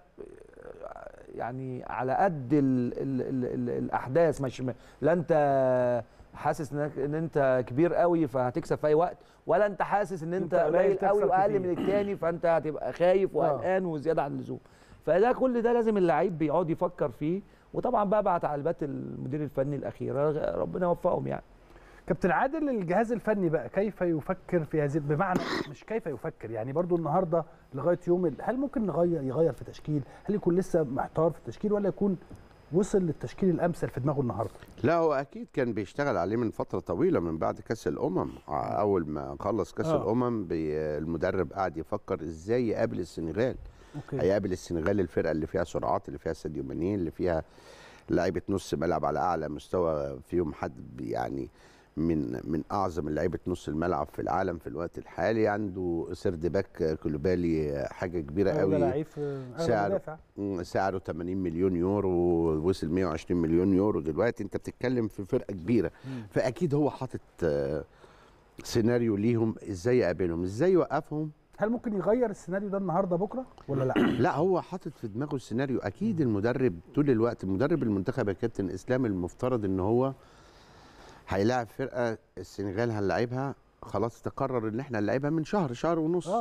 يعني على قد ال ال ال ال الاحداث مش م- لا انت حاسس انك ان انت كبير قوي فهتكسب في اي وقت ولا انت حاسس ان انت انت قليل قليل قوي تخسر واقل كتير. من التاني فانت هتبقى خايف وقلقان وزياده عن اللزوم فده كل ده لازم اللعيب بيقعد يفكر فيه وطبعا بقى بعد تعليمات المدير الفني الاخيره ربنا يوفقهم يعني كابتن عادل الجهاز الفني بقى كيف يفكر في هذه بمعنى مش كيف يفكر يعني برضو النهارده لغايه يوم ال- هل ممكن نغير يغير في تشكيل هل يكون لسه محتار في التشكيل ولا يكون وصل للتشكيل الامثل في دماغه النهارده لا هو اكيد كان بيشتغل عليه من فتره طويله من بعد كاس الامم اول ما خلص كاس آه. الامم بي- المدرب قعد يفكر ازاي يقابل السنغال اوكي هيقابل السنغال الفرقه اللي فيها سرعات اللي فيها ساديو ماني اللي فيها لعيبه نص ملعب على اعلى مستوى فيهم حد بي- يعني من من اعظم لعيبه نص الملعب في العالم في الوقت الحالي عنده سرد باك كولوبالي حاجه كبيره أغلى قوي لعيب في أغلى سعره. مدافع. مم، سعره 80 مليون يورو ووصل 120 مليون يورو دلوقتي انت بتتكلم في فرقه كبيره فاكيد هو حاطط آه، سيناريو ليهم ازاي يقابلهم ازاي يوقفهم هل ممكن يغير السيناريو ده النهارده بكره ولا لا لا هو حاطط في دماغه السيناريو اكيد المدرب طول الوقت المدرب المنتخب يا كابتن اسلام المفترض ان هو هيلاعب فرقه السنغال هنلاعبها خلاص تقرر ان احنا نلعبها من شهر شهر ونص اه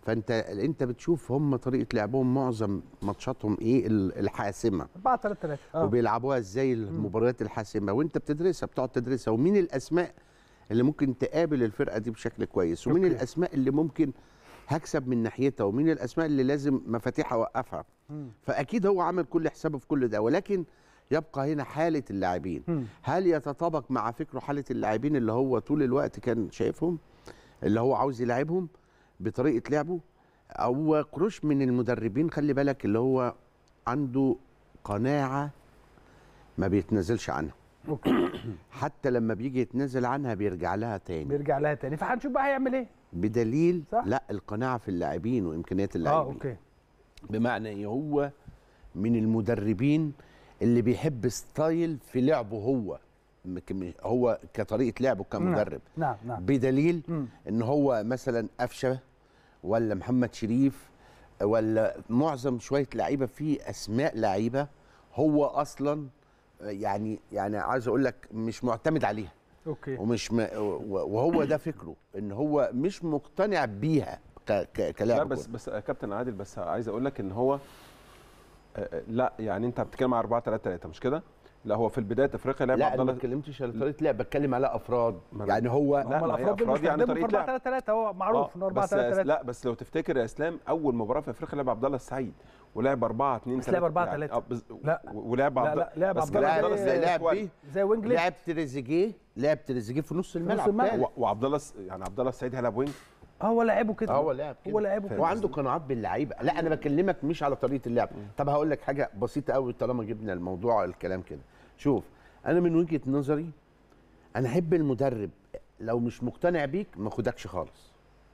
فانت انت بتشوف هم طريقه لعبهم معظم ماتشاتهم ايه ال- الحاسمه 4 3 3 اه وبيلعبوها ازاي المباريات الحاسمه وانت بتدرسها بتقعد تدرسها ومين الاسماء اللي ممكن تقابل الفرقه دي بشكل كويس ومين أوكي. الاسماء اللي ممكن هكسب من ناحيتها ومين الاسماء اللي لازم مفاتيح اوقفها مم. فاكيد هو عمل كل حسابه في كل ده ولكن يبقى هنا حاله اللاعبين مم. هل يتطابق مع فكره حاله اللاعبين اللي هو طول الوقت كان شايفهم اللي هو عاوز يلعبهم بطريقه لعبه او قروش من المدربين خلي بالك اللي هو عنده قناعه ما بيتنازلش عنها اوكي حتى لما بيجي يتنازل عنها بيرجع لها تاني بيرجع لها تاني فهنشوف بقى هيعمل ايه بدليل صح. لا القناعه في اللاعبين وامكانيات اه اللاعبين اوكي بمعنى ايه هو من المدربين اللي بيحب ستايل في لعبه هو مك- هو كطريقه لعبه كمدرب نعم نعم بدليل مم. ان هو مثلا قفشه ولا محمد شريف ولا معظم شويه لعيبه في اسماء لعيبه هو اصلا يعني يعني عايز اقول لك مش معتمد عليها اوكي ومش م... وهو ده فكره ان هو مش مقتنع بيها ك... ك... كلاعب لا بس بس يا كابتن عادل بس عايز اقول لك ان هو آه، آه، لا يعني انت بتتكلم على 4 3 3 مش كده؟ لا هو في البدايه افريقيا لعب لا عبد انا ما الله اتكلمش على طريقه لعب بتكلم على افراد ما أنا- يعني هو لا، هم ما هي الافراد دول أفراد يعني بيستخدموا في طريقة 4 3 3 هو معروف ان آه، 4 بس 3 3 لا بس لو تفتكر يا اسلام اول مباراه في افريقيا لعب عبد الله السعيد ولعب 4 2 بس لعب 4 3. لا لا. ولعب لا، عبد لا، لعب بس عبد كان الله لاعب عبد الله زي- السعيد لاعب كويس. بيه زي وينج ليفت لعب تريزيجيه لعب تريزيجيه في نص الملعب الملعب. تاني. و- وعبد الله الس- يعني عبد الله السعيد هيلعب وينج اه هو لعبه كده هو لعب كده هو لعبه كده وعنده قناعات باللعيبه لا انا بكلمك مش على طريقه اللعب طب هقول لك حاجه بسيطه قوي طالما جبنا الموضوع الكلام كده شوف انا من وجهه نظري انا احب المدرب لو مش مقتنع بيك ما خدكش خالص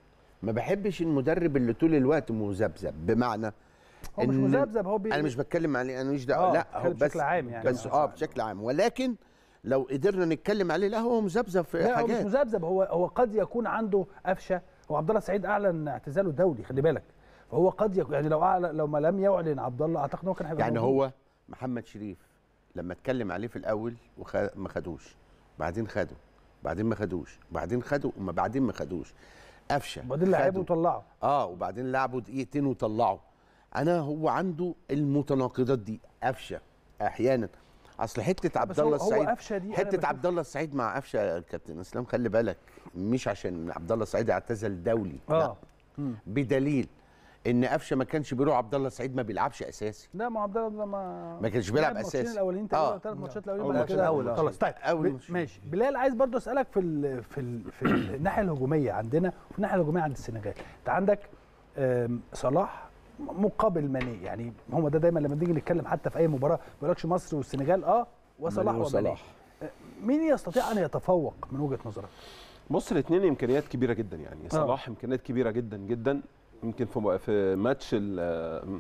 ما بحبش المدرب اللي طول الوقت مذبذب بمعنى هو مش إن- مذبذب هو بي... انا مش بتكلم عليه انا مش آه، دعوه لا بتكلم هو بس بشكل عام يعني. بس اه بشكل عام ولكن لو قدرنا نتكلم عليه لا هو مذبذب في لا هو مش حاجات مذبذب هو هو قد يكون عنده قفشه هو عبد الله السعيد اعلن اعتزاله دولي خلي بالك فهو قد يكون يعني لو أعلن لو ما لم يعلن عبد الله اعتقد إن هو كان هيبقى يعني موجود. هو محمد شريف لما اتكلم عليه في الاول وما خدوش بعدين خدوا بعدين ما خدوش بعدين خدوا وما بعدين ما خدوش قفشه وبعدين لعبه خدوا. وطلعه اه وبعدين لعبوا دقيقتين وطلعوا انا هو عنده المتناقضات دي قفشه احيانا اصل حته عبد بس هو- الله هو السعيد قفشه دي أنا حته بشوف- عبد الله السعيد مع قفشه يا كابتن اسلام خلي بالك مش عشان عبد الله السعيد اعتزل دولي لا اه مم. بدليل ان قفشه ما كانش بيروح عبد الله السعيد ما بيلعبش اساسي لا ما عبد الله ده ما ما كانش بيلعب لعب ماتشين أساسي. الاولين آه. تقريبا ثلاث ماتشات الاولين أول بعد ماتشين كده الأول، آه. خلاص طيب أول ب- ماتشين. ماشي بلال عايز برضو اسالك في ال في ال في الناحيه الهجوميه عندنا وفي الناحيه الهجوميه عند السنغال انت عندك آم، صلاح مقابل ماني يعني هو ده دايما لما بنيجي نتكلم حتى في اي مباراه ما بيقولكش مصر والسنغال اه وصلاح ماني وماني وصلاح. آه، مين يستطيع ان يتفوق من وجهه نظرك؟ بص الاثنين امكانيات كبيره جدا يعني صلاح امكانيات كبيره جدا جدا يمكن في في ماتش ال-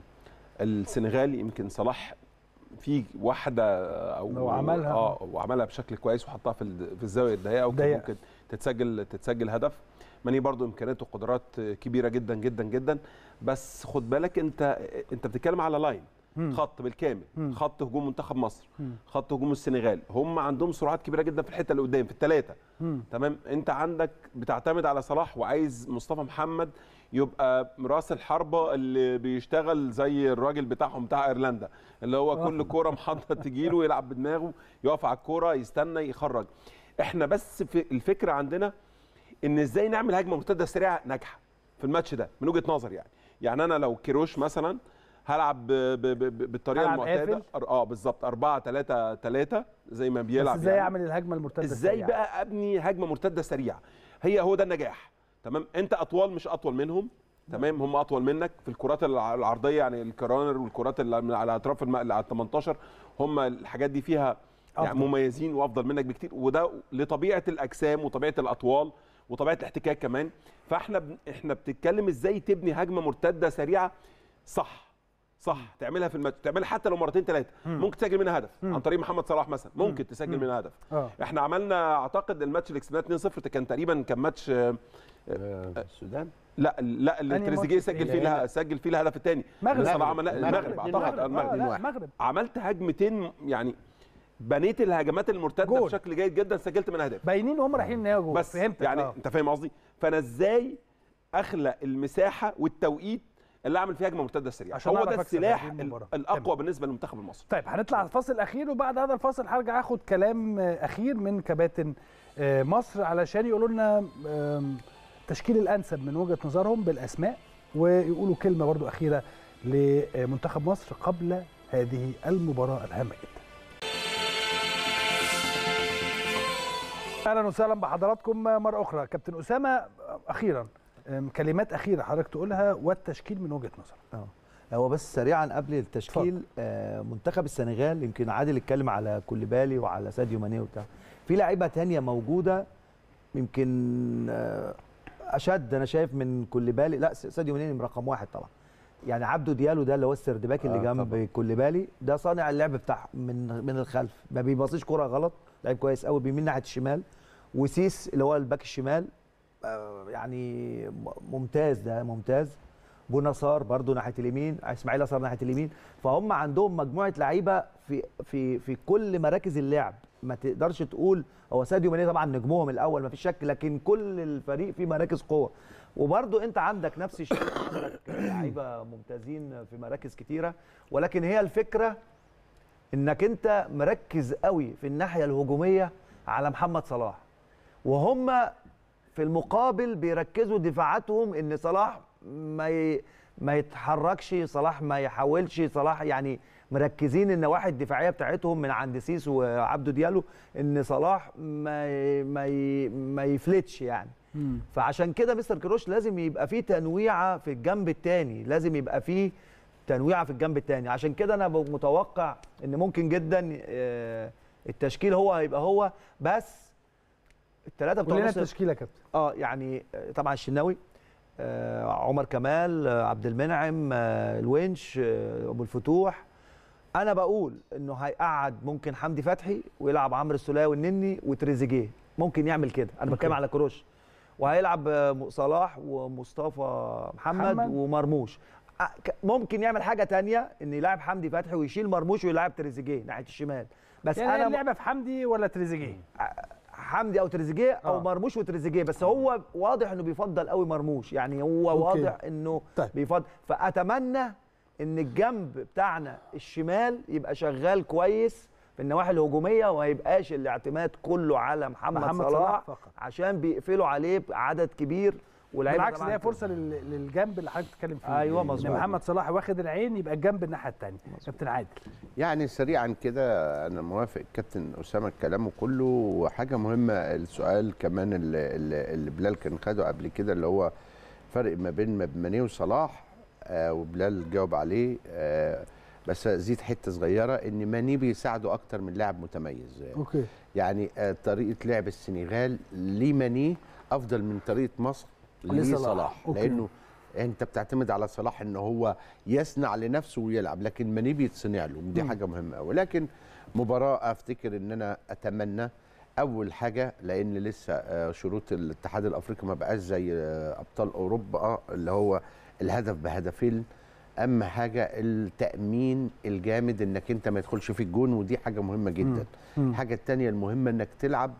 السنغال يمكن صلاح في واحده او لو عملها. اه وعملها بشكل كويس وحطها في ال- في الزاويه الضيقه وكان ضيقة. ممكن تتسجل تتسجل هدف ماني برضو امكانيات وقدرات كبيره جدا جدا جدا بس خد بالك انت انت بتتكلم على لاين مم. خط بالكامل مم. خط هجوم منتخب مصر مم. خط هجوم السنغال هم عندهم سرعات كبيره جدا في الحته اللي قدام في الثلاثه مم. تمام انت عندك بتعتمد على صلاح وعايز مصطفى محمد يبقى راس الحربه اللي بيشتغل زي الراجل بتاعهم بتاع ايرلندا اللي هو كل كوره محطه تجيله يلعب بدماغه يقف على الكوره يستنى يخرج احنا بس في الفكره عندنا ان ازاي نعمل هجمه مرتده سريعه ناجحه في الماتش ده من وجهه نظري يعني يعني انا لو كيروش مثلا هلعب ب- ب- ب- بالطريقه هلعب المعتاده قافل؟ أر- اه بالظبط 4 3 3 زي ما بس بيلعب ازاي يعني. اعمل الهجمه المرتده ازاي السريعة؟ بقى ابني هجمه مرتده سريعه هي هو ده النجاح تمام انت اطول مش اطول منهم تمام هم اطول منك في الكرات الع- العرضيه يعني الكرانر والكرات اللي من على اطراف الم... اللي على ال 18 هم الحاجات دي فيها يعني أفضل. مميزين وافضل منك بكتير وده لطبيعه الاجسام وطبيعه الاطوال وطبيعه الاحتكاك كمان فاحنا ب... احنا بتتكلم ازاي تبني هجمه مرتده سريعه صح صح تعملها في الماتش تعملها حتى لو مرتين ثلاثه ممكن تسجل منها هدف عن طريق محمد صلاح مثلا ممكن تسجل منها هدف اه احنا عملنا اعتقد الماتش اللي كسبناه 2-0 كان تقريبا كان ماتش آه، آه، السودان لا لا اللي أنهي تريزيجيه ماتش سجل فيه؟ فيه لها سجل فيه الهدف الثاني مغرب. صلاح عمل لا، المغرب. المغرب اتنين اعتقد واحد. المغرب آه لا واحد. المغرب عملت هجمتين يعني بنيت الهجمات المرتده جول. بشكل جيد جدا سجلت منها اهداف باينين وهم رايحين ان هي جول بس فهمتك يعني آه. انت فاهم قصدي فانا ازاي اخلق المساحه والتوقيت اللي اعمل فيه هجمه مرتده سريعه عشان هو أعرف ده أكسب السلاح هذه المباراة. ال- الاقوى بالنسبه للمنتخب المصري طيب هنطلع على الفاصل الاخير وبعد هذا الفاصل هرجع اخد كلام آه، اخير من كباتن آه، مصر علشان يقولوا لنا آم، التشكيل الانسب من وجهه نظرهم بالاسماء ويقولوا كلمه برضو اخيره لمنتخب مصر قبل هذه المباراه الهامه جدا. اهلا وسهلا بحضراتكم مره اخرى كابتن اسامه اخيرا آم، كلمات اخيره حضرتك تقولها والتشكيل من وجهه نظرك. اه هو بس سريعا قبل التشكيل آه منتخب السنغال يمكن عادل اتكلم على كوليبالي وعلى ساديو ماني وبتاع في لعيبه تانية موجوده يمكن آه اشد انا شايف من كوليبالي لا س- ساديو ماني رقم واحد طبعا يعني عبدو ديالو ده اللي هو السردباك اللي آه جنب طبعاً. كوليبالي ده صانع اللعب بتاع من من الخلف ما بيباصيش كرة غلط لعيب كويس قوي بيميل ناحيه الشمال وسيس اللي هو الباك الشمال آه يعني م- ممتاز ده ممتاز بونصار برضو ناحيه اليمين اسماعيل صار ناحيه اليمين فهم عندهم مجموعه لعيبه في في في كل مراكز اللعب ما تقدرش تقول هو ساديو ماني طبعا نجمهم الاول ما فيش شك لكن كل الفريق في مراكز قوه وبرضو انت عندك نفس الشيء عندك لعيبه ممتازين في مراكز كتيره ولكن هي الفكره انك انت مركز قوي في الناحيه الهجوميه على محمد صلاح وهم في المقابل بيركزوا دفاعاتهم ان صلاح ما ي... ما يتحركش صلاح ما يحاولش صلاح يعني مركزين النواحي الدفاعيه بتاعتهم من عند سيس وعبدو ديالو ان صلاح ما ي... ما ي... ما يفلتش يعني فعشان كده مستر كروش لازم يبقى فيه تنويعه في الجنب الثاني لازم يبقى فيه تنويعه في الجنب الثاني عشان كده انا ب- متوقع ان ممكن جدا آه، التشكيل هو هيبقى هو بس الثلاثه قول بتوع لنا نص التشكيله يا كابتن. اه يعني آه، طبعا الشناوي آه عمر كمال آه عبد المنعم آه الونش آه ابو الفتوح انا بقول انه هيقعد ممكن حمدي فتحي ويلعب عمرو السوليه والنني وتريزيجيه ممكن يعمل كده انا بتكلم أوكي. على كروش وهيلعب آه، صلاح ومصطفى محمد, محمد. ومرموش آه، ك- ممكن يعمل حاجه تانية ان يلعب حمدي فتحي ويشيل مرموش ويلعب تريزيجيه ناحيه الشمال بس يعني انا م- اللعبه في حمدي ولا تريزيجيه؟ حمدي او تريزيجيه او آه. مرموش وتريزيجيه بس هو واضح انه بيفضل قوي مرموش يعني هو أوكي. واضح انه طيب. بيفضل فاتمنى ان الجنب بتاعنا الشمال يبقى شغال كويس في النواحي الهجوميه وما يبقاش الاعتماد كله على محمد, محمد صلاح, صلاح فقط. عشان بيقفلوا عليه عدد كبير ولاعيبه بالعكس طبعاً ده فرصه لل- للجنب اللي حضرتك بتتكلم فيه أيوة، ان مظبوط. محمد صلاح واخد العين يبقى الجنب الناحيه الثانيه كابتن عادل يعني سريعا كده انا موافق كابتن اسامه كلامه كله وحاجه مهمه السؤال كمان اللي, اللي اللي بلال كان خده قبل كده اللي هو فرق ما بين ماني وصلاح آه وبلال جاوب عليه آه بس ازيد حته صغيره ان ماني بيساعده اكتر من لاعب متميز اوكي يعني آه طريقه لعب السنغال لماني افضل من طريقه مصر لصلاح. لصلاح أوكي. لانه انت بتعتمد على صلاح ان هو يصنع لنفسه ويلعب لكن ماني بيتصنع له دي مم. حاجه مهمه قوي لكن مباراه افتكر ان انا اتمنى اول حاجه لان لسه آه، شروط الاتحاد الافريقي ما بقاش زي آه، ابطال اوروبا آه، اللي هو الهدف بهدفين اهم حاجه التامين الجامد انك انت ما يدخلش في الجون ودي حاجه مهمه جدا مم. الحاجه الثانيه المهمه انك تلعب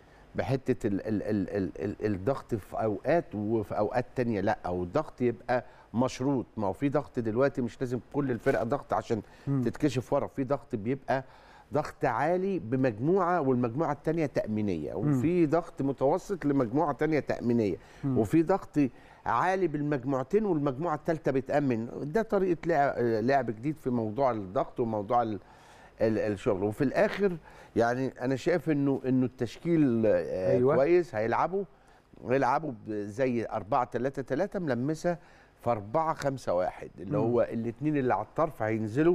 بحته ال ال ال ال ال الضغط في اوقات وفي اوقات تانية لا او الضغط يبقى مشروط ما هو في ضغط دلوقتي مش لازم كل الفرقه ضغط عشان مم. تتكشف ورا في ضغط بيبقى ضغط عالي بمجموعه والمجموعه الثانيه تامينيه وفي ضغط متوسط لمجموعه ثانيه تامينيه مم. وفي ضغط عالي بالمجموعتين والمجموعه الثالثه بتامن ده طريقه لعب, لعب جديد في موضوع الضغط وموضوع ال ال- الشغل وفي الاخر يعني انا شايف انه انه التشكيل آه، أيوة. أيوة. كويس هيلعبوا هيلعبوا ب- زي 4 3 3 ملمسه في 4 5 1 اللي مم. هو الاثنين اللي على الطرف هينزلوا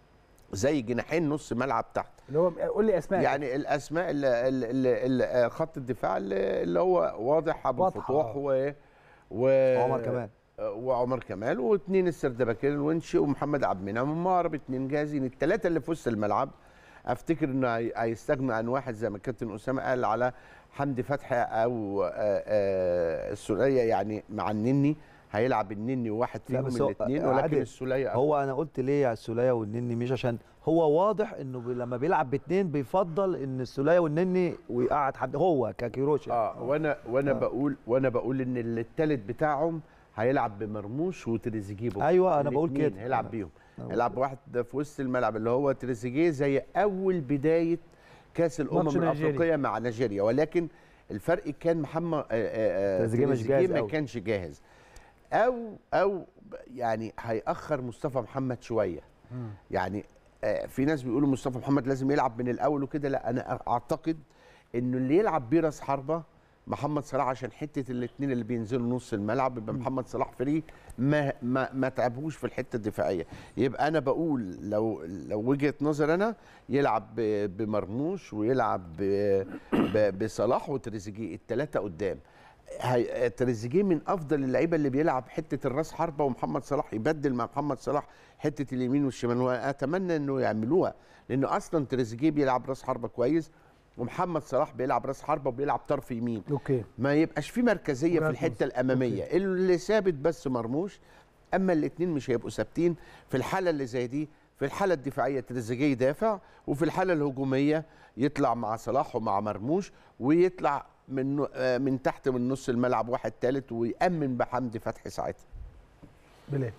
زي جناحين نص ملعب تحت اللي هو قول لي اسماء يعني الاسماء اللي اللي اللي خط الدفاع اللي اللي هو واضح ابو واضحة، الفتوح آه. و و عمر كمال. وعمر كمال واثنين السردباكين الونشي ومحمد عبد المنعم ومعرب اثنين جاهزين الثلاثه اللي في وسط الملعب افتكر انه هي- هيستغنوا عن واحد زي ما الكابتن اسامه قال على حمدي فتحي او آه، آه، السوليه يعني مع النني هيلعب النني وواحد لا، فيهم بس هو- الاثنين ولكن عادل، السوليه هو انا قلت ليه على السوليه والنني مش عشان هو واضح انه بي- لما بيلعب باثنين بيفضل ان السوليه والنني ويقعد حد هو ككيروش يعني. اه وانا وانا آه. بقول وانا بقول ان الثالث بتاعهم هيلعب بمرموش وتريزيجيه بكرة. أيوة، أنا بقول الاتنين كده. هيلعب أنا- بيهم أنا بقول هيلعب واحد في وسط الملعب اللي هو تريزيجيه زي اول بدايه كاس الامم ماتش نيجيريا. الافريقيه مع نيجيريا ولكن الفرق كان محمد آه، آه، آه، تريزيجيه مش جاهز ما أوي. كانش جاهز او او يعني هيأخر مصطفى محمد شويه يعني آه، في ناس بيقولوا مصطفى محمد لازم يلعب من الاول وكده لا انا اعتقد انه اللي يلعب بيه راس حربه محمد صلاح عشان حته الاثنين اللي بينزلوا نص الملعب يبقى محمد صلاح فري ما ما ما تعبهوش في الحته الدفاعيه يبقى انا بقول لو لو وجهه نظر انا يلعب ب- بمرموش ويلعب ب- ب- بصلاح وتريزيجيه الثلاثه قدام هي- تريزيجيه من افضل اللعيبه اللي بيلعب حته الراس حربه ومحمد صلاح يبدل مع محمد صلاح حته اليمين والشمال واتمنى انه يعملوها لانه اصلا تريزيجيه بيلعب راس حربه كويس ومحمد صلاح بيلعب راس حربه وبيلعب طرف يمين اوكي ما يبقاش في مركزيه في وجهة الحته نظر. الاماميه اللي ثابت بس مرموش اما الاثنين مش هيبقوا ثابتين في الحاله اللي زي دي في الحاله الدفاعيه تريزيجيه يدافع وفي الحاله الهجوميه يطلع مع صلاح ومع مرموش ويطلع من آه، من تحت من نص الملعب واحد ثالث ويامن بحمدي فتحي ساعتها بلال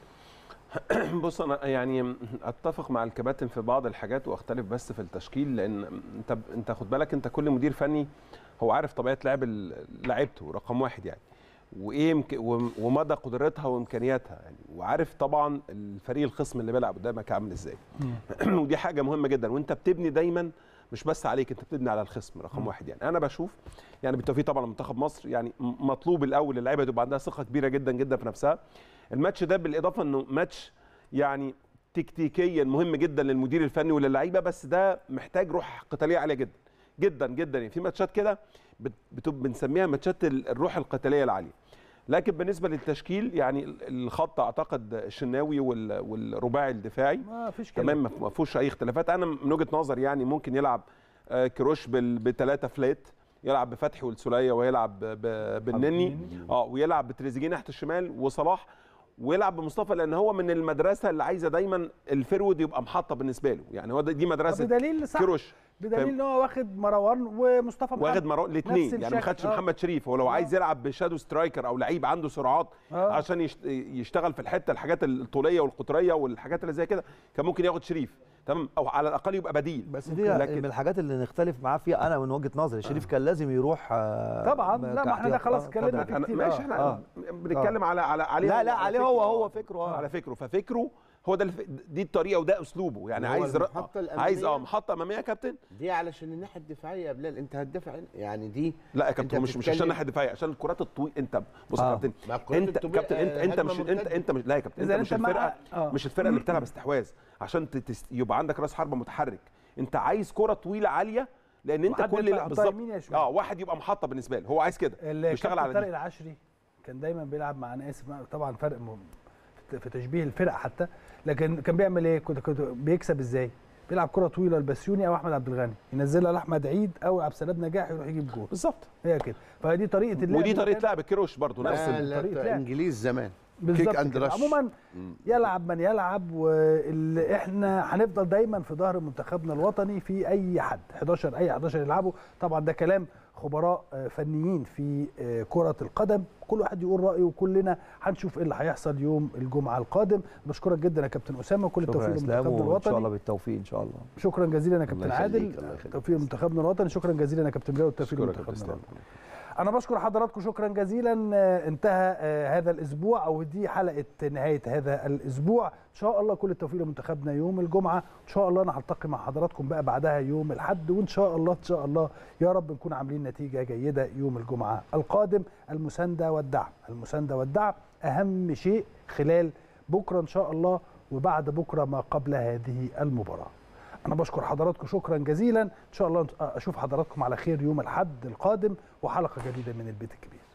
بص انا يعني اتفق مع الكباتن في بعض الحاجات واختلف بس في التشكيل لان انت انت خد بالك انت كل مدير فني هو عارف طبيعه لعب ال- لعيبته رقم واحد يعني وايه مك- وم- ومدى قدرتها وامكانياتها يعني وعارف طبعا الفريق الخصم اللي بيلعب قدامك عامل ازاي ودي حاجه مهمه جدا وانت بتبني دايما مش بس عليك انت بتبني على الخصم رقم واحد يعني انا بشوف يعني بالتوفيق طبعا لمنتخب مصر يعني م- مطلوب الاول اللعيبه تبقى عندها ثقه كبيره جدا جدا في نفسها الماتش ده بالاضافه انه ماتش يعني تكتيكيا مهم جدا للمدير الفني وللعيبه بس ده محتاج روح قتاليه عاليه جدا جدا جدا يعني في ماتشات كده بت- بتبقى بنسميها ماتشات ال- الروح القتاليه العاليه لكن بالنسبه للتشكيل يعني ال- الخط اعتقد الشناوي وال- والرباعي الدفاعي ما فيش كلام تمام ما فيهوش اي اختلافات انا من وجهه نظري يعني ممكن يلعب آه، كروش بثلاثه فلات يلعب بفتحي والسوليه ويلعب ب- ب- بالنني اه ويلعب بتريزيجيه ناحيه الشمال وصلاح ويلعب بمصطفى لان هو من المدرسه اللي عايزه دايما الفرود يبقى محطه بالنسبه له يعني هو ده- دي مدرسه بدليل صح كروش بدليل فاهم؟ ان هو واخد مروان ومصطفى محمد واخد مرو... الاثنين نفس يعني ما الشكل. خدش آه. محمد شريف هو لو آه. عايز يلعب بشادو سترايكر او لعيب عنده سرعات آه. عشان يشت... يشتغل في الحته الحاجات الطوليه والقطريه والحاجات اللي زي كده كان ممكن ياخد شريف تمام او على الاقل يبقى بديل بس دي لكن- من الحاجات اللي نختلف معاه فيها انا من وجهه نظري شريف كان لازم يروح آه، طبعا. لا، ما احنا ده كاحتياط. خلاص آه، اتكلمنا طبعاً. فيه. انا كتير، ماشي آه. احنا آه. بنتكلم على على عليه لا لا على عليه فكره. هو هو فكره اه على فكره ففكره هو ده الف... دي الطريقه وده اسلوبه يعني هو عايز ر... المحطة الأمامية. عايز اه محطه اماميه يا كابتن دي علشان الناحيه الدفاعيه يا بلال انت هتدافع يعني دي لا يا أنت كابتن مش مش عشان بتتكلم- ناحيه دفاعيه عشان الكرات الطويله انت بص يا آه. كابتن مع الكرات انت الطويلة، كابتن انت آه، انت هجمة مش انت مرتدة. انت مش لا يا كابتن انت إذا مش أنت مع- الفرقه آه. مش الفرقه اللي بتلعب استحواذ عشان تتس... يبقى عندك راس حربه متحرك انت عايز كره طويله عاليه لان انت وحد كل يطلع يحطها بالظبط يمين يا شمال. اه واحد يبقى محطه بالنسبه له هو عايز كده بيشتغل الكابتن على طارق دي العشري كان دايما بيلعب مع انا اسف طبعا فرق م- في تشبيه الفرق حتى لكن كان بيعمل ايه كنت كنت بيكسب ازاي بيلعب كره طويله لبسيوني او احمد عبد الغني ينزلها لاحمد عيد او عبد السلام نجاح يروح يجيب جول بالظبط هي كده فدي طريقه اللعب ودي اللي طريقه كان- لعب الكروش برضه نفس لا ال- لا طريقة بتاع لعب. انجليز زمان بالظبط كيك اند كده. رش عموما يلعب من يلعب واللي احنا هنفضل دايما في ظهر منتخبنا الوطني في اي حد 11 اي 11 يلعبوا طبعا ده كلام خبراء آه، فنيين في آه، كرة القدم كل واحد يقول رأيه وكلنا هنشوف ايه اللي هيحصل يوم الجمعة القادم بشكرك جدا يا كابتن أسامة وكل شكرا التوفيق يا اسلام لمنتخبنا وان شاء الله الوطني بالتوفيق ان شاء الله شكرا جزيلا يا كابتن الله عادل يخليك، الله يخليك. توفيق لمنتخبنا الوطني شكرا جزيلا يا كابتن بلاوي والتوفيق أشكرك يا لمنتخبنا اسلام الوطني انا بشكر حضراتكم شكرا جزيلا آه، انتهى آه، هذا الاسبوع او دي حلقه نهايه هذا الاسبوع ان شاء الله كل التوفيق لمنتخبنا يوم الجمعه ان شاء الله انا هلتقي مع حضراتكم بقى بعدها يوم الاحد وان شاء الله ان شاء الله يا رب نكون عاملين نتيجه جيده يوم الجمعه القادم المسانده والدعم المسانده والدعم اهم شيء خلال بكره ان شاء الله وبعد بكره ما قبل هذه المباراه انا بشكر حضراتكم شكرا جزيلا ان شاء الله اشوف حضراتكم على خير يوم الاحد القادم وحلقه جديده من البيت الكبير